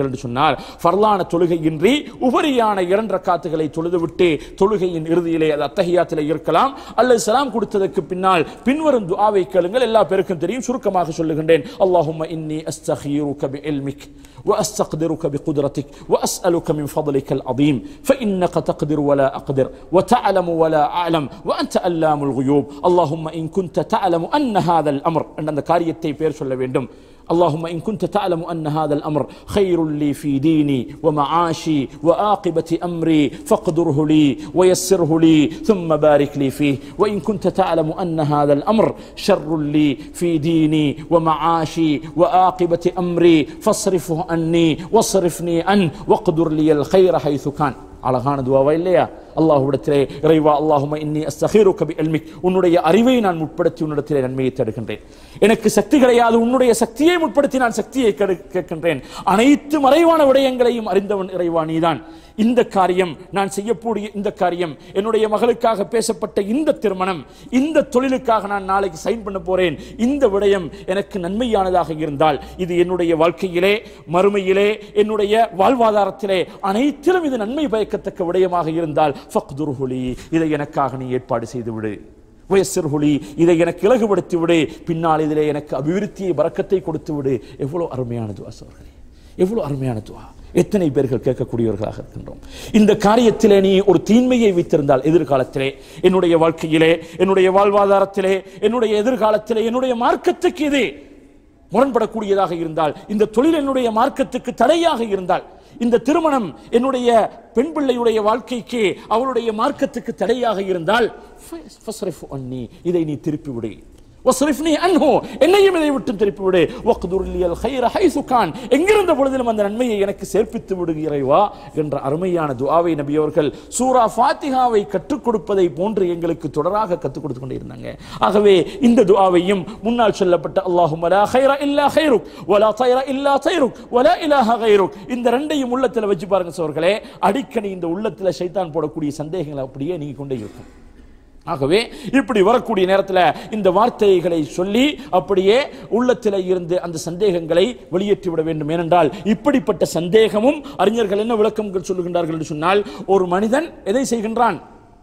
பார்த்தீர்கள் என்று சொன்னால் ஃபர்லான தொழுகையின்றி உபரியான இரண்டு ரக்காத்துகளை தொழுதுவிட்டு தொழுகையின் இறுதியிலே அது அத்தஹியாத்திலே இருக்கலாம் அல்லது சலாம் கொடுத்ததற்கு பின்னால் பின்வரும் துஆவை கேளுங்கள் எல்லா பேருக்கும் தெரியும் சுருக்கமாக சொல்லுகின்றேன் அல்லாஹும்ம இன்னி அஸ்தகீருக பிஇல்மிக் واستقدرك بقدرتك واسالك من فضلك العظيم فانك تقدر ولا اقدر وتعلم ولا اعلم وانت علام الغيوب اللهم ان كنت تعلم ان هذا الامر ان அந்த காரியத்தை பேர் சொல்ல வேண்டும் اللهم إن كنت تعلم أن هذا الأمر خير لي في ديني ومعاشي وعاقبة أمري فاقدره لي ويسره لي ثم بارك لي فيه وإن كنت تعلم أن هذا الأمر شر لي في ديني ومعاشي وعاقبة أمري فاصرفه عني واصرفني عنه واقدر لي الخير حيث كان அழகான துவாவா இல்லையா அல்லாஹ்விடத்திலே இறைவா அல்லாஹும இன்னி அஸ்தகீருக்க பிஇல்மிக் உன்னுடைய அறிவை நான் முற்படுத்தி உன்னிடத்திலே நன்மையை தருகின்றேன் எனக்கு சக்தி கிடையாது உன்னுடைய சக்தியை முற்படுத்தி நான் சக்தியை கெடு- கேட்கின்றேன் அனைத்து மறைவான விடயங்களையும் அறிந்தவன் இறைவா நீதான் இந்த காரியம் நான் செய்யக்கூடிய இந்த காரியம் என்னுடைய மகளுக்காக பேசப்பட்ட இந்த திருமணம் இந்த தொழிலுக்காக நான் நாளைக்கு சைன் பண்ண போறேன் இந்த விடயம் எனக்கு நன்மையானதாக இருந்தால் இது என்னுடைய வாழ்க்கையிலே மறுமையிலே என்னுடைய வாழ்வாதாரத்திலே அனைத்திலும் இது நன்மை பயக்கத்தக்க விடயமாக இருந்தால் ஃபக்துர்ஹுலி இதை எனக்காக நீ ஏற்பாடு செய்து விடு வயசிர்ஹுலி இதை எனக்கு இலகுபடுத்தி விடு பின்னால் இதிலே எனக்கு அபிவிருத்தியை வரக்கத்தை கொடுத்து விடு எவ்வளவு அருமையான துவா சோர்களே எவ்வளவு அருமையான துவா எத்தனை பேர்கள் கேட்கக்கூடியவர்களாக இருக்கின்றோம் இந்த காரியத்திலே நீ ஒரு தீன்மையை வைத்திருந்தால் எதிர்காலத்திலே என்னுடைய வாழ்க்கையிலே என்னுடைய வாழ்வாதாரத்திலே என்னுடைய எதிர்காலத்திலே என்னுடைய மார்க்கத்துக்கு இது முரண்படக்கூடியதாக இருந்தால் இந்த தொழில் என்னுடைய மார்க்கத்துக்கு தடையாக இருந்தால் இந்த திருமணம் என்னுடைய பெண் பிள்ளையுடைய வாழ்க்கைக்கு அவளுடைய மார்க்கத்துக்கு தடையாக இருந்தால் ஃபஸ்ரிஃபு அன்னி, இதை நீ திருப்பி விடு வஸ்ரிஃப்னி அன்ஹு என்னையும் இதை விட்டு திருப்பி விடு வக்துர் லியல் கைர ஹைசு கான் எங்கிருந்த பொழுதிலும் அந்த நன்மையை எனக்கு சேர்ப்பித்து விடு இறைவா என்ற அருமையான துஆவை நபி அவர்கள் சூரா ஃபாத்திஹாவை கற்றுக் கொடுப்பதை போன்று எங்களுக்கு தொடராக கற்றுக் கொடுத்து கொண்டே இருந்தாங்க ஆகவே இந்த துஆவையும் முன்னால் சொல்லப்பட்ட அல்லாஹும்ம லா கைர இல்லா கைருக் வலா தைர இல்லா தைருக் வலா இலாஹ கைருக் இந்த ரெண்டையும் உள்ளத்துல வச்சு பாருங்க சோர்களே அடிக்கடி இந்த உள்ளத்துல ஷைத்தான் போடக்கூடிய சந்தேகங்கள் அப்படியே நீங்க கொண்டே இருக்கும் ஆகவே இப்படி வரக்கூடிய நேரத்தில் இந்த வார்த்தைகளை சொல்லி அப்படியே உள்ளத்தில் இருந்து அந்த சந்தேகங்களை வெளியேற்றி விட வேண்டும் ஏனென்றால் இப்படிப்பட்ட சந்தேகமும் அறிஞர்கள் என்ன விளக்கங்கள் சொல்லுகின்றார்கள் என்று சொன்னால் ஒரு மனிதன் எதை செய்கின்றான்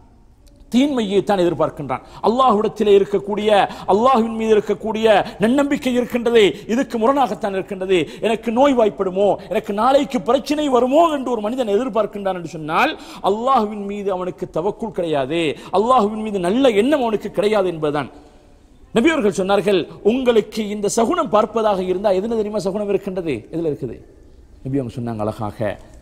தீன்மையை தான் எதிர்பார்க்கின்றான் அல்லாஹ்விடத்திலே இருக்கக்கூடிய அல்லாஹ்வின் மீது இருக்கக்கூடிய நன்னம்பிக்கை இருக்கின்றது இதுக்கு முரணாகத்தான் இருக்கின்றது எனக்கு நோய் வாய்ப்படுமோ எனக்கு நாளைக்கு பிரச்சனை வருமோ என்று ஒரு மனிதன் எதிர்பார்க்கின்றான் என்று சொன்னால் அல்லாஹ்வின் மீது அவனுக்கு தவக்குள் கிடையாது அல்லாஹ்வின் மீது நல்ல எண்ணம் அவனுக்கு கிடையாது என்பதுதான் நபியவர்கள் சொன்னார்கள் உங்களுக்கு இந்த சகுனம் பார்ப்பதாக இருந்தால் எதுல தெரியுமா சகுனம் இருக்கின்றது எதுல இருக்குது நபி அவங்க சொன்னாங்க அழகாக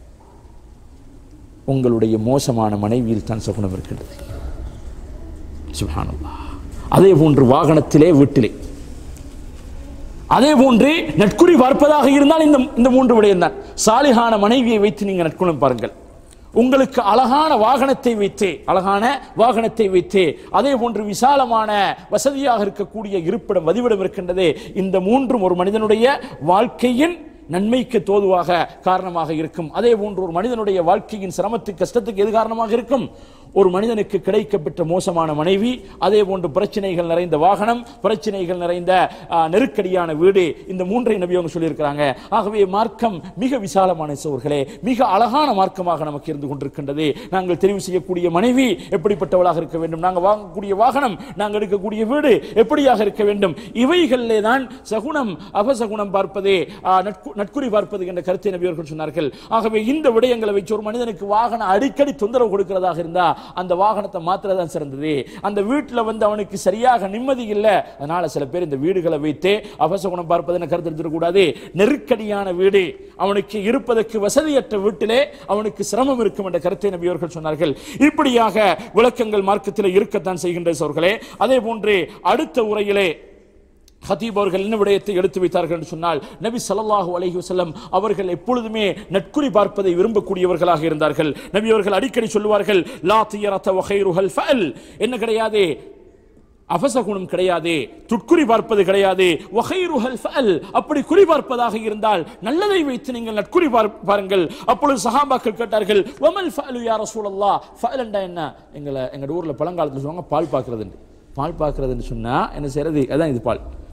உங்களுடைய மோசமான மனைவியில் தான் சகுனம் இருக்கின்றது சுப்ஹானல்லாஹ் அதே போன்று வாகனத்திலே வீட்டிலே அதே போன்று நட்குறி பார்ப்பதாக இருந்தால் இந்த இந்த மூன்று விடயம் தான் சாலிகான மனைவியை வைத்து நீங்க நட்குணம் பாருங்கள் உங்களுக்கு அழகான வாகனத்தை வைத்து அழகான வாகனத்தை வைத்து அதே போன்று விசாலமான வசதியாக இருக்கக்கூடிய இருப்பிடம் வதிவிடம் இருக்கின்றது இந்த மூன்றும் ஒரு மனிதனுடைய வாழ்க்கையின் நன்மைக்கு தோதுவாக காரணமாக இருக்கும் அதே போன்று ஒரு மனிதனுடைய வாழ்க்கையின் சிரமத்துக்கு கஷ்டத்துக்கு எது காரணமாக இருக்கும் ஒரு மனிதனுக்கு கிடைக்கப்பட்ட மோசமான மனைவி அதே போன்று பிரச்சனைகள் நிறைந்த வாகனம் பிரச்சனைகள் நிறைந்த ஆ, நெருக்கடியான வீடு இந்த மூன்றை நபி அவங்க சொல்லியிருக்கிறாங்க ஆகவே மார்க்கம் மிக விசாலமான சோர்களே மிக அழகான மார்க்கமாக நமக்கு இருந்து கொண்டிருக்கின்றது நாங்கள் தெரிவு செய்யக்கூடிய மனைவி எப்படிப்பட்டவளாக இருக்க வேண்டும் நாங்கள் வாங்கக்கூடிய வாகனம் நாங்கள் எடுக்கக்கூடிய வீடு எப்படியாக இருக்க வேண்டும் இவைகளிலே தான் சகுனம் அபசகுனம் பார்ப்பது ஆ, நட்கு- நட்குறி பார்ப்பது என்ற கருத்தை நபி அவர்கள் சொன்னார்கள் ஆகவே இந்த விடயங்களை வச்சு ஒரு மனிதனுக்கு வாகனம் அடிக்கடி தொந்தரவு கொடுக்கிறதாக இருந்தா அந்த வாகனத்தை மாத்திரதான் சிறந்தது அந்த வீட்டுல வந்து அவனுக்கு சரியாக நிம்மதி இல்லை அதனால சில பேர் இந்த வீடுகளை வைத்து அபசகுணம் பார்ப்பது என கருத்து எடுத்துக்கூடாது நெருக்கடியான வீடு அவனுக்கு இருப்பதற்கு வசதியற்ற வீட்டிலே அவனுக்கு சிரமம் இருக்கும் என்ற கருத்தை நபி அவர்கள் சொன்னார்கள் இப்படியாக விளக்கங்கள் மார்க்கத்தில் இருக்கத்தான் செய்கின்ற சோர்களே அதே போன்று அடுத்த உரையிலே ஹதீப் அவர்கள் என்ன விடயத்தை எடுத்து வைத்தார்கள் என்று சொன்னால் நபி ஸல்லல்லாஹு அலைஹி வஸல்லம் அவர்கள் எப்பொழுதுமே நட்குறி பார்ப்பதை விரும்பக்கூடியவர்களாக இருந்தார்கள் நபி அவர்கள் அடிக்கடி சொல்லுவார்கள் லா தியரத வகைருஹல் ஃபல் என்ன கிடையாது அபசகுணம் கிடையாது துட்குறி பார்ப்பது கிடையாது வகைருஹல் ஃபல் அப்படி குறி பார்ப்பதாக இருந்தால் நல்லதை வைத்து நீங்கள் நட்குறி பார்- பாருங்கள் அப்பொழுது சஹாபாக்கள் கேட்டார்கள் வமல் ஃபஅலு யா ரசூலல்லாஹ் ஃபஅல் என்றா என்ன எங்களை எங்க ஊர்ல பழங்காலத்துல சொல்லுவாங்க பால் பார்க்கறதுன்னு பால் பார்க்கறதுன்னு சொன்னா என்ன செய்யறது அதான் இது பால்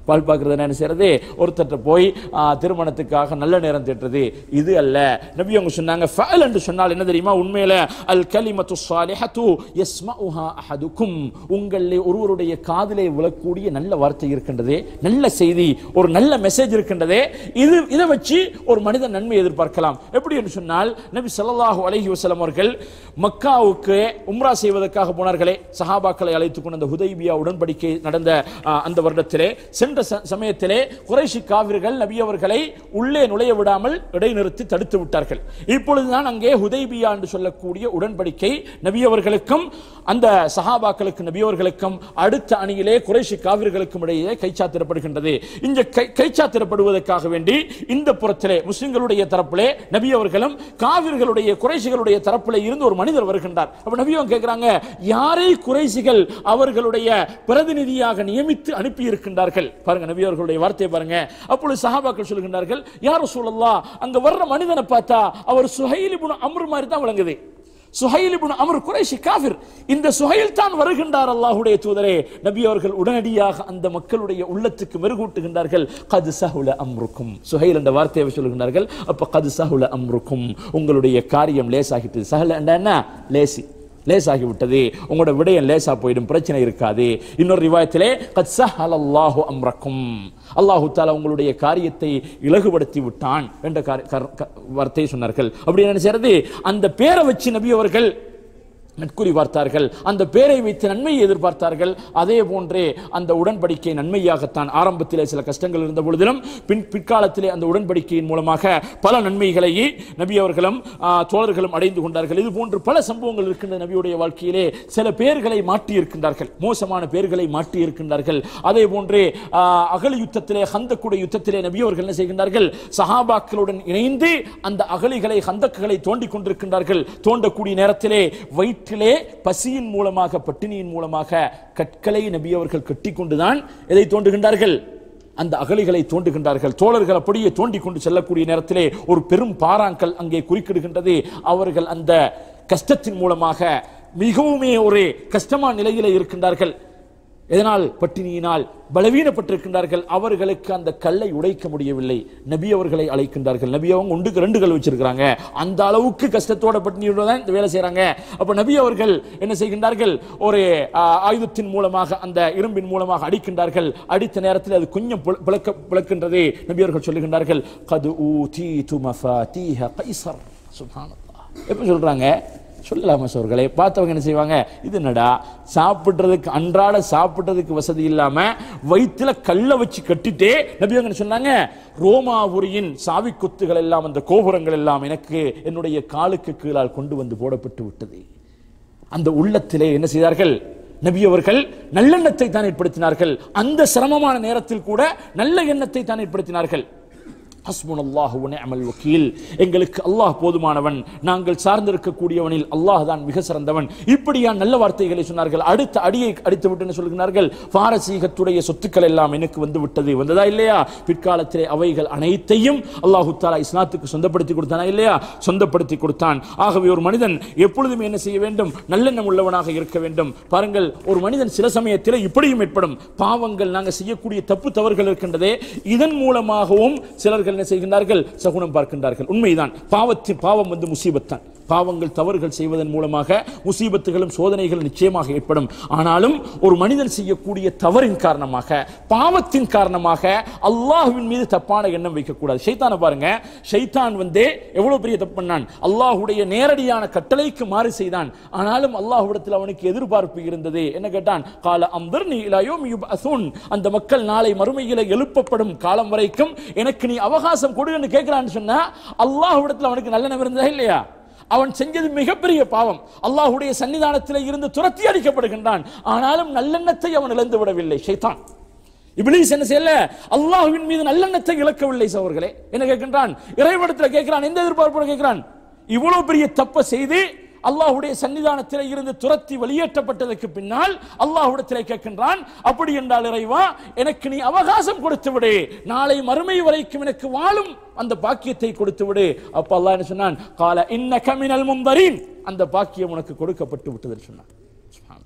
பால் பார்க்கறது என்ன செய்யறது ஒருத்தர்ட்ட போய் ஆ, திருமணத்துக்காக நல்ல நேரம் தேட்டுறது இது அல்ல நபி அவங்க சொன்னாங்க ஃபஅல் என்று சொன்னால் என்ன தெரியுமா உண்மையில அல் கலிமத்து ஸாலிஹத்து யஸ்மஉஹா அஹதுக்கும் உங்களில் ஒருவருடைய காதிலே விழக்கூடிய நல்ல வார்த்தை இருக்கின்றதே நல்ல செய்தி ஒரு நல்ல மெசேஜ் இருக்கின்றதே இது இதை வச்சு ஒரு மனிதன் நன்மை எதிர்பார்க்கலாம் எப்படி என்று சொன்னால் நபி ஸல்லல்லாஹு அலைஹி வஸல்லம் அவர்கள் மக்காவுக்கு உம்ரா செய்வதற்காக போனார்களே சஹாபாக்களை அழைத்துக் கொண்டு அந்த ஹுதைபியா உடன்படிக்கை நடந்த ஆ, அந்த வருடத்திலே சென்ற ச- சமயத்திலே குறைஷி காவிர்கள் நபி அவர்களை உள்ளே நுழைய விடாமல் இடைநிறுத்தி தடுத்து விட்டார்கள் இப்பொழுதுதான் அங்கே ஹுதைபியா என்று சொல்லக்கூடிய உடன்படிக்கை நபி அவர்களுக்கும் அந்த சஹாபாக்களுக்கு நபி அவர்களுக்கும் அடுத்த அணியிலே குறைஷி காவிர்களுக்கும் இடையே கைச்சாத்திடப்படுகின்றது இந்த கை- கைச்சாத்திடப்படுவதற்காக வேண்டி இந்த புறத்திலே முஸ்லிம்களுடைய தரப்பிலே நபி அவர்களும் காவிர்களுடைய குறைசிகளுடைய தரப்பிலே இருந்து ஒரு மனிதர் வருகின்றார் அப்ப நபி அவங்க கேட்கிறாங்க யாரை குறைசிகள் அவர்களுடைய பிரதிநிதியாக நியமித்து அனுப்பி இருக்கின்றார்கள் பாருங்க நபி அவர்களுடைய வார்த்தையை பாருங்க அப்பொழுது சஹாபாக்கள் சொல்கின்றார்கள் யார் சொல்லலாம் அங்க வர்ற மனிதனை பார்த்தா அவர் சுஹைல் இப்னு அம்ர் மாதிரி தான் விளங்குது சுஹைல் இப்னு அம்ர் குறைஷி காஃபிர் இந்த சுஹைல் தான் வருகின்றார் அல்லாஹ்வுடைய தூதரே நபி அவர்கள் உடனடியாக அந்த மக்களுடைய உள்ளத்துக்கு மெருகூட்டுகின்றார்கள் கது சஹுல அம்ருக்கும் சுஹைல் என்ற வார்த்தையை சொல்லுகின்றார்கள் அப்ப கது சஹுல அம்ருக்கும் உங்களுடைய காரியம் லேசாகிட்டது சஹல என்றா என்ன லேசி லேசாகி விட்டது உங்களோட விடயம் லேசா போயிடும் பிரச்சனை இருக்காது இன்னொரு ரிவாயத்திலே கத் சஹலல்லாஹு அம்ரக்கும் அல்லாஹு தாலா உங்களுடைய காரியத்தை இலகுபடுத்தி விட்டான் என்ற கார- கர- க- வார்த்தையை சொன்னார்கள் அப்படி என்ன செய்யறது அந்த பேரை வச்சு நபி அவர்கள் நட்குறி பார்த்தார்கள் அந்த பேரை வைத்து நன்மையை எதிர்பார்த்தார்கள் அதே போன்றே அந்த உடன்படிக்கை நன்மையாகத்தான் ஆரம்பத்திலே சில கஷ்டங்கள் இருந்த பொழுதிலும் பின் பிற்காலத்திலே அந்த உடன்படிக்கையின் மூலமாக பல நன்மைகளை நபி அவர்களும் ஆ, தோழர்களும் அடைந்து கொண்டார்கள் இது போன்று பல சம்பவங்கள் இருக்கின்ற நபியுடைய வாழ்க்கையிலே சில பேர்களை மாற்றி இருக்கின்றார்கள் மோசமான பேர்களை மாற்றி இருக்கின்றார்கள் அதே போன்றே ஆ, அகலி யுத்தத்திலே ஹந்தக்குடைய யுத்தத்திலே நபி அவர்கள் என்ன செய்கின்றார்கள் சஹாபாக்களுடன் இணைந்து அந்த அகலிகளை ஹந்தக்குகளை தோண்டிக் கொண்டிருக்கின்றார்கள் தோண்டக்கூடிய நேரத்திலே வயிற்றிலே பசியின் மூலமாக பட்டினியின் மூலமாக கற்களை நபி அவர்கள் கட்டிக்கொண்டுதான் எதை தோண்டுகின்றார்கள் அந்த அகலிகளை தோண்டுகின்றார்கள் தோழர்கள் அப்படியே தோண்டி கொண்டு செல்லக்கூடிய நேரத்திலே ஒரு பெரும் பாறாங்கல் அங்கே குறுக்கிடுகின்றது அவர்கள் அந்த கஷ்டத்தின் மூலமாக மிகவுமே ஒரு கஷ்டமான நிலையிலே இருக்கின்றார்கள் எதனால் பட்டினியினால் பலவீனப்பட்டிருக்கின்றார்கள் அவர்களுக்கு அந்த கல்லை உடைக்க முடியவில்லை நபி அவர்களை அழைக்கின்றார்கள் நபி அவங்க ஒன்றுக்கு ரெண்டு கல் வச்சிருக்கிறாங்க அந்த அளவுக்கு கஷ்டத்தோட பட்டினியோட தான் இந்த வேலை செய்றாங்க அப்ப நபி அவர்கள் என்ன செய்கின்றார்கள் ஒரு ஆ, ஆயுதத்தின் மூலமாக அந்த இரும்பின் மூலமாக அடிக்கின்றார்கள் அடித்த நேரத்தில் அது கொஞ்சம் பிள- பிளக்க பிளக்கின்றது நபி அவர்கள் சொல்லுகின்றார்கள் கது ஊதீது மஃபாத்தீஹ கைசர் சுப்ஹானல்லாஹ் எப்ப சொல்றாங்க சொல்லலாமா சோர்களே பார்த்தவங்க என்ன செய்வாங்க இது என்னடா சாப்பிடுறதுக்கு அன்றாட சாப்பிடுறதுக்கு வசதி இல்லாம வயிற்றுல கல்லை வச்சு கட்டிட்டே நபி அவங்க என்ன சொன்னாங்க ரோமாபுரியின் சாவி கொத்துகள் எல்லாம் அந்த கோபுரங்கள் எல்லாம் எனக்கு என்னுடைய காலுக்கு கீழால் கொண்டு வந்து போடப்பட்டு விட்டது அந்த உள்ளத்திலே என்ன செய்தார்கள் நபி அவர்கள் நல்லெண்ணத்தை தான் ஏற்படுத்தினார்கள் அந்த சிரமமான நேரத்தில் கூட நல்ல எண்ணத்தை தான் ஏற்படுத்தினார்கள் ஹஸ்புனல்லாஹு வ நிஅமல் வக்கீல் எங்களுக்கு அல்லாஹ் போதுமானவன் நாங்கள் சார்ந்திருக்கக்கூடியவனில் அல்லாஹ் தான் மிக சிறந்தவன் இப்படியா நல்ல வார்த்தைகளை சொன்னார்கள் அடுத்த அடியை அடித்து விட்டு என்ன சொல்கிறார்கள் பாரசீகத்துடைய சொத்துக்கள் எல்லாம் எனக்கு வந்து விட்டது வந்ததா இல்லையா பிற்காலத்திலே அவைகள் அனைத்தையும் அல்லாஹு தாலா இஸ்லாத்துக்கு சொந்தப்படுத்தி கொடுத்தானா இல்லையா சொந்தப்படுத்தி கொடுத்தான் ஆகவே ஒரு மனிதன் எப்பொழுதுமே என்ன செய்ய வேண்டும் நல்லெண்ணம் உள்ளவனாக இருக்க வேண்டும் பாருங்கள் ஒரு மனிதன் சில சமயத்தில் இப்படியும் ஏற்படும் பாவங்கள் நாங்கள் செய்யக்கூடிய தப்பு தவறுகள் இருக்கின்றதே இதன் மூலமாகவும் சிலர்கள் என்ன செய்கின்றார்கள் சகுனம் பார்க்கின்றார்கள் உண்மைதான் பாவத்தின் பாவம் வந்து முசீபத் தான் பாவங்கள் தவறுகள் செய்வதன் மூலமாக முசீபத்துகளும் சோதனைகள் நிச்சயமாக ஏற்படும் ஆனாலும் ஒரு மனிதன் செய்யக்கூடிய தவறின் காரணமாக பாவத்தின் காரணமாக அல்லாஹ்வின் மீது தப்பான எண்ணம் வைக்கக்கூடாது ஷைத்தானை பாருங்க ஷைத்தான் வந்து எவ்வளவு பெரிய தப்பு பண்ணான் அல்லாஹ்வுடைய நேரடியான கட்டளைக்கு மாறு செய்தான் ஆனாலும் அல்லாஹ்விடத்தில் அவனுக்கு எதிர்பார்ப்பு இருந்தது என்ன கேட்டான் கால அம்பர்னி இலாயோம் யுப்அஸூன் அந்த மக்கள் நாளை மறுமையில எழுப்பப்படும் காலம் வரைக்கும் எனக்கு நீ அவகாசம் கொடுன்னு கேட்கிறான்னு சொன்னா அல்லாஹ்விடத்தில் அவனுக்கு நல்லெண்ணம் இருந்ததா இல்லையா அவன் செஞ்சது மிகப்பெரிய பாவம் அல்லாஹ்வுடைய சன்னிதானத்தில் இருந்து துரத்தி அடிக்கப்படுகின்றான் ஆனாலும் நல்லெண்ணத்தை அவன் இழந்து விடவில்லை ஷைத்தான் இப்லீஸ் என்ன செய்யல அல்லாஹ்வின் மீது நல்லெண்ணத்தை இழக்கவில்லை சவர்களே என்ன கேட்கின்றான் இறைவனத்தில் கேட்கிறான் எந்த எதிர்பார்ப்போட கேட்கிறான் இவ்வளவு பெரிய தப்பை செய்து அல்லாஹ்வுடைய சன்னிதானத்தில் இருந்து துரத்தி வெளியேற்றப்பட்டதற்கு பின்னால் அல்லாஹ்விடத்திலே கேட்கின்றான் அப்படி என்றால் இறைவா எனக்கு நீ அவகாசம் கொடுத்து விடு நாளை மறுமை வரைக்கும் எனக்கு வாழும் அந்த பாக்கியத்தை கொடுத்து விடு அப்ப அல்லாஹ் என்ன சொன்னான் கால இன்ன கமினல் முந்தரின் அந்த பாக்கியம் உனக்கு கொடுக்கப்பட்டு விட்டது சொன்னான் சுப்ஹானல்லாஹ்.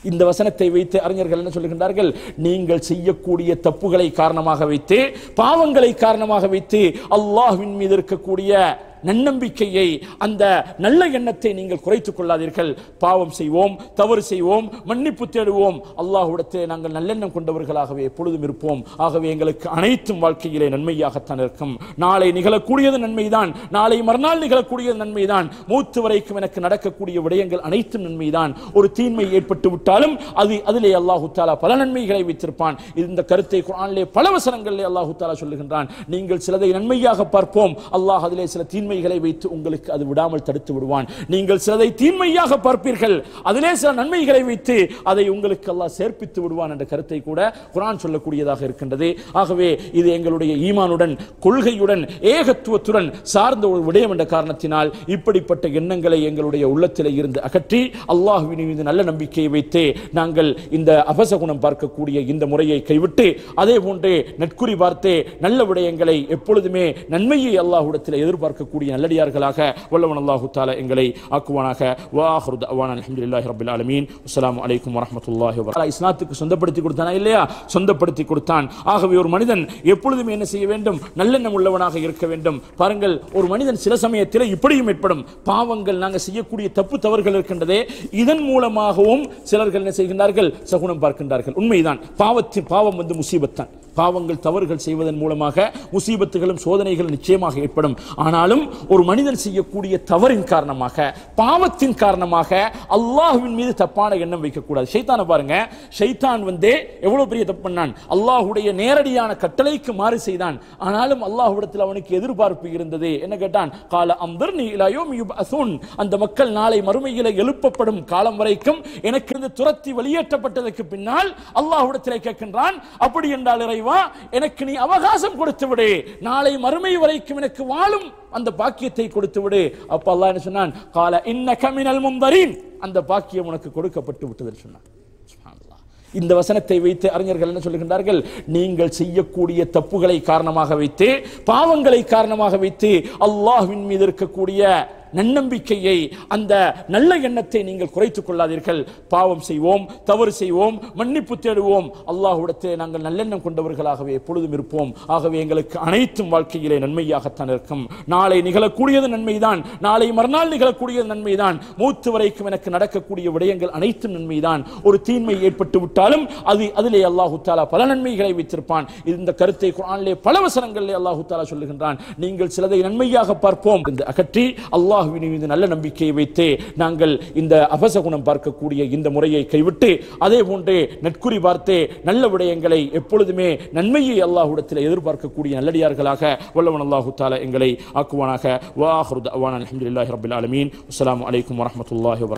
இந்த வசனத்தை வைத்து அறிஞர்கள் என்ன சொல்லுகின்றார்கள் நீங்கள் செய்யக்கூடிய தப்புகளை காரணமாக வைத்து பாவங்களை காரணமாக வைத்து அல்லாஹ்வின் மீது இருக்கக்கூடிய நன்னம்பிக்கையை அந்த நல்ல எண்ணத்தை நீங்கள் குறைத்துக் கொள்ளாதீர்கள் பாவம் செய்வோம் தவறு செய்வோம் மன்னிப்பு தேடுவோம் அல்லாஹ்விடத்திலே நாங்கள் நல்லெண்ணம் கொண்டவர்களாகவே எப்பொழுதும் இருப்போம் ஆகவே எங்களுக்கு அனைத்தும் வாழ்க்கையிலே நன்மையாகத்தான் இருக்கும் நாளை நிகழக்கூடியது நன்மைதான் நாளை மறுநாள் நிகழக்கூடியது நன்மைதான் மூத்து வரைக்கும் எனக்கு நடக்கக்கூடிய விடயங்கள் அனைத்தும் நன்மைதான் ஒரு தீன்மை ஏற்பட்டு விட்டாலும் அது அதிலே அல்லாஹு தாலா பல நன்மைகளை வைத்திருப்பான் இந்த கருத்தை குரானிலே பல வசனங்களிலே அல்லாஹு தாலா சொல்லுகின்றான் நீங்கள் சிலதை நன்மையாக பார்ப்போம் அல்லாஹ் அதிலே சில தீன்மைகளை வைத்து உங்களுக்கு அது விடாமல் தடுத்து விடுவான் நீங்கள் சிலதை தீன்மையாக பார்ப்பீர்கள் அதிலே சில நன்மைகளை வைத்து அதை உங்களுக்கு அல்லாஹ் சேர்ப்பித்து விடுவான் என்ற கருத்தை கூட குரான் சொல்லக்கூடியதாக இருக்கின்றது ஆகவே இது எங்களுடைய ஈமானுடன் கொள்கையுடன் ஏகத்துவத்துடன் சார்ந்த ஒரு விடயம் என்ற காரணத்தினால் இப்படிப்பட்ட எண்ணங்களை எங்களுடைய உள்ளத்திலே இருந்து அகற்றி அல்லாஹ்வின் மீது நல்ல நம்பிக்கையை வைத்து நாங்கள் இந்த அபசகுணம் பார்க்கக்கூடிய இந்த முறையை கைவிட்டு அதே போன்றே நட்குறி பார்த்தே நல்ல விடயங்களை எப்பொழுதுமே நன்மையை அல்லாஹ்விடத்தில் எதிர்பார்க்கக்கூடிய நல்லடியார்களாக வல்லவன் அல்லாஹு தாலா எங்களை ஆக்குவானாக வாஹ்ரு தஅவானா அல்ஹம்துலில்லாஹி ரப்பில் ஆலமீன் அஸ்ஸலாமு அலைக்கும் வரஹ்மத்துல்லாஹி வபரகாத்துஹு இஸ்லாத்துக்கு சொந்தப்படுத்தி கொடுத்தானா இல்லையா சொந்தப்படுத்தி கொடுத்தான் ஆகவே ஒரு மனிதன் எப்பொழுதுமே என்ன செய்ய வேண்டும் நல்லெண்ணம் உள்ளவனாக இருக்க வேண்டும் பாருங்கள் ஒரு மனிதன் சில சமயத்தில் இப்படியும் ஏற்படும் பாவங்கள் நாங்கள் செய்யக்கூடிய தப்பு தவறுகள் இருக்கின்றதே இதன் மூலமாகவும் சிலர்கள் என்ன செய்கின்றார்கள் சகுனம் பார்க்கின்றார்கள் உண்மைதான் பாவத்தின் பாவம் வந்து முசீபத்தான் பாவங்கள் தவறுகள் செய்வதன் மூலமாக முசீபத்துகளும் சோதனைகள் நிச்சயமாக ஏற்படும் ஆனாலும் ஒரு மனிதன் செய்யக்கூடிய தவறின் காரணமாக பாவத்தின் காரணமாக அல்லாஹ்வின் மீது தப்பான எண்ணம் வைக்கக்கூடாது ஷைத்தானை பாருங்க ஷைத்தான் வந்து எவ்வளவு பெரிய தப்பு பண்ணான் அல்லாஹ்வுடைய நேரடியான கட்டளைக்கு மாறு செய்தான் ஆனாலும் அல்லாஹ்விடத்தில் அவனுக்கு எதிர்பார்ப்பு இருந்தது என்ன கேட்டான் கால அம்பர்னி இலாயோம் யுப்அஸூன் அந்த மக்கள் நாளை மறுமையில எழுப்பப்படும் காலம் வரைக்கும் எனக்கு இருந்து துரத்தி வெளியேற்றப்பட்டதற்கு பின்னால் அல்லாஹ்விடத்திலே கேட்கின்றான் அப்படி என்றால் இறைவா எனக்கு நீ அவகாசம் கொடுத்து விடு நாளை மறுமை வரைக்கும் எனக்கு வாழும் அந்த பாக்கியத்தை கொடுத்து விடு அப்ப அல்லாஹ் என்ன சொன்னான் கால இன்ன கமினல் முந்தரின் அந்த பாக்கியம் உனக்கு கொடுக்கப்பட்டு விட்டது சொன்னான் சுப்ஹானல்லாஹ். இந்த வசனத்தை வைத்து அறிஞர்கள் என்ன சொல்லுகின்றார்கள் நீங்கள் செய்யக்கூடிய தப்புகளை காரணமாக வைத்து பாவங்களை காரணமாக வைத்து அல்லாஹ்வின் மீது இருக்கக்கூடிய நன்னம்பிக்கையை அந்த நல்ல எண்ணத்தை நீங்கள் குறைத்துக் கொள்ளாதீர்கள் பாவம் செய்வோம் தவறு செய்வோம் மன்னிப்பு தேடுவோம் அல்லாஹ்விடத்திலே நாங்கள் நல்லெண்ணம் கொண்டவர்களாகவே எப்பொழுதும் இருப்போம் ஆகவே எங்களுக்கு அனைத்தும் வாழ்க்கையிலே நன்மையாகத்தான் இருக்கும் நாளை நிகழக்கூடியது நன்மைதான் நாளை மறுநாள் நிகழக்கூடியது நன்மைதான் மூத்து வரைக்கும் எனக்கு நடக்கக்கூடிய விடயங்கள் அனைத்தும் நன்மைதான் ஒரு தீன்மை ஏற்பட்டு விட்டாலும் அது அதிலே அல்லாஹு தாலா பல நன்மைகளை வைத்திருப்பான் இந்த கருத்தை குரானிலே பல வசனங்களிலே அல்லாஹு தாலா சொல்லுகின்றான் நீங்கள் சிலதை நன்மையாக பார்ப்போம் என்று அகற்றி அல்லாஹ்வின் மீது நல்ல நம்பிக்கையை வைத்து நாங்கள் இந்த அபசகுணம் பார்க்கக்கூடிய இந்த முறையை கைவிட்டு அதே போன்றே நட்குறி பார்த்தே நல்ல விடயங்களை எப்பொழுதுமே நன்மையை அல்லாஹ்விடத்தில் எதிர்பார்க்கக்கூடிய நல்லடியார்களாக வல்லவன் அல்லாஹு தாலா எங்களை ஆக்குவானாக வாஹ்ரு தஅவானா அல்ஹம்துலில்லாஹி ரப்பில் ஆலமீன் அஸ்ஸலாமு அலைக்கும் வரஹ்மத்துல்லாஹி வபரகாத்துஹு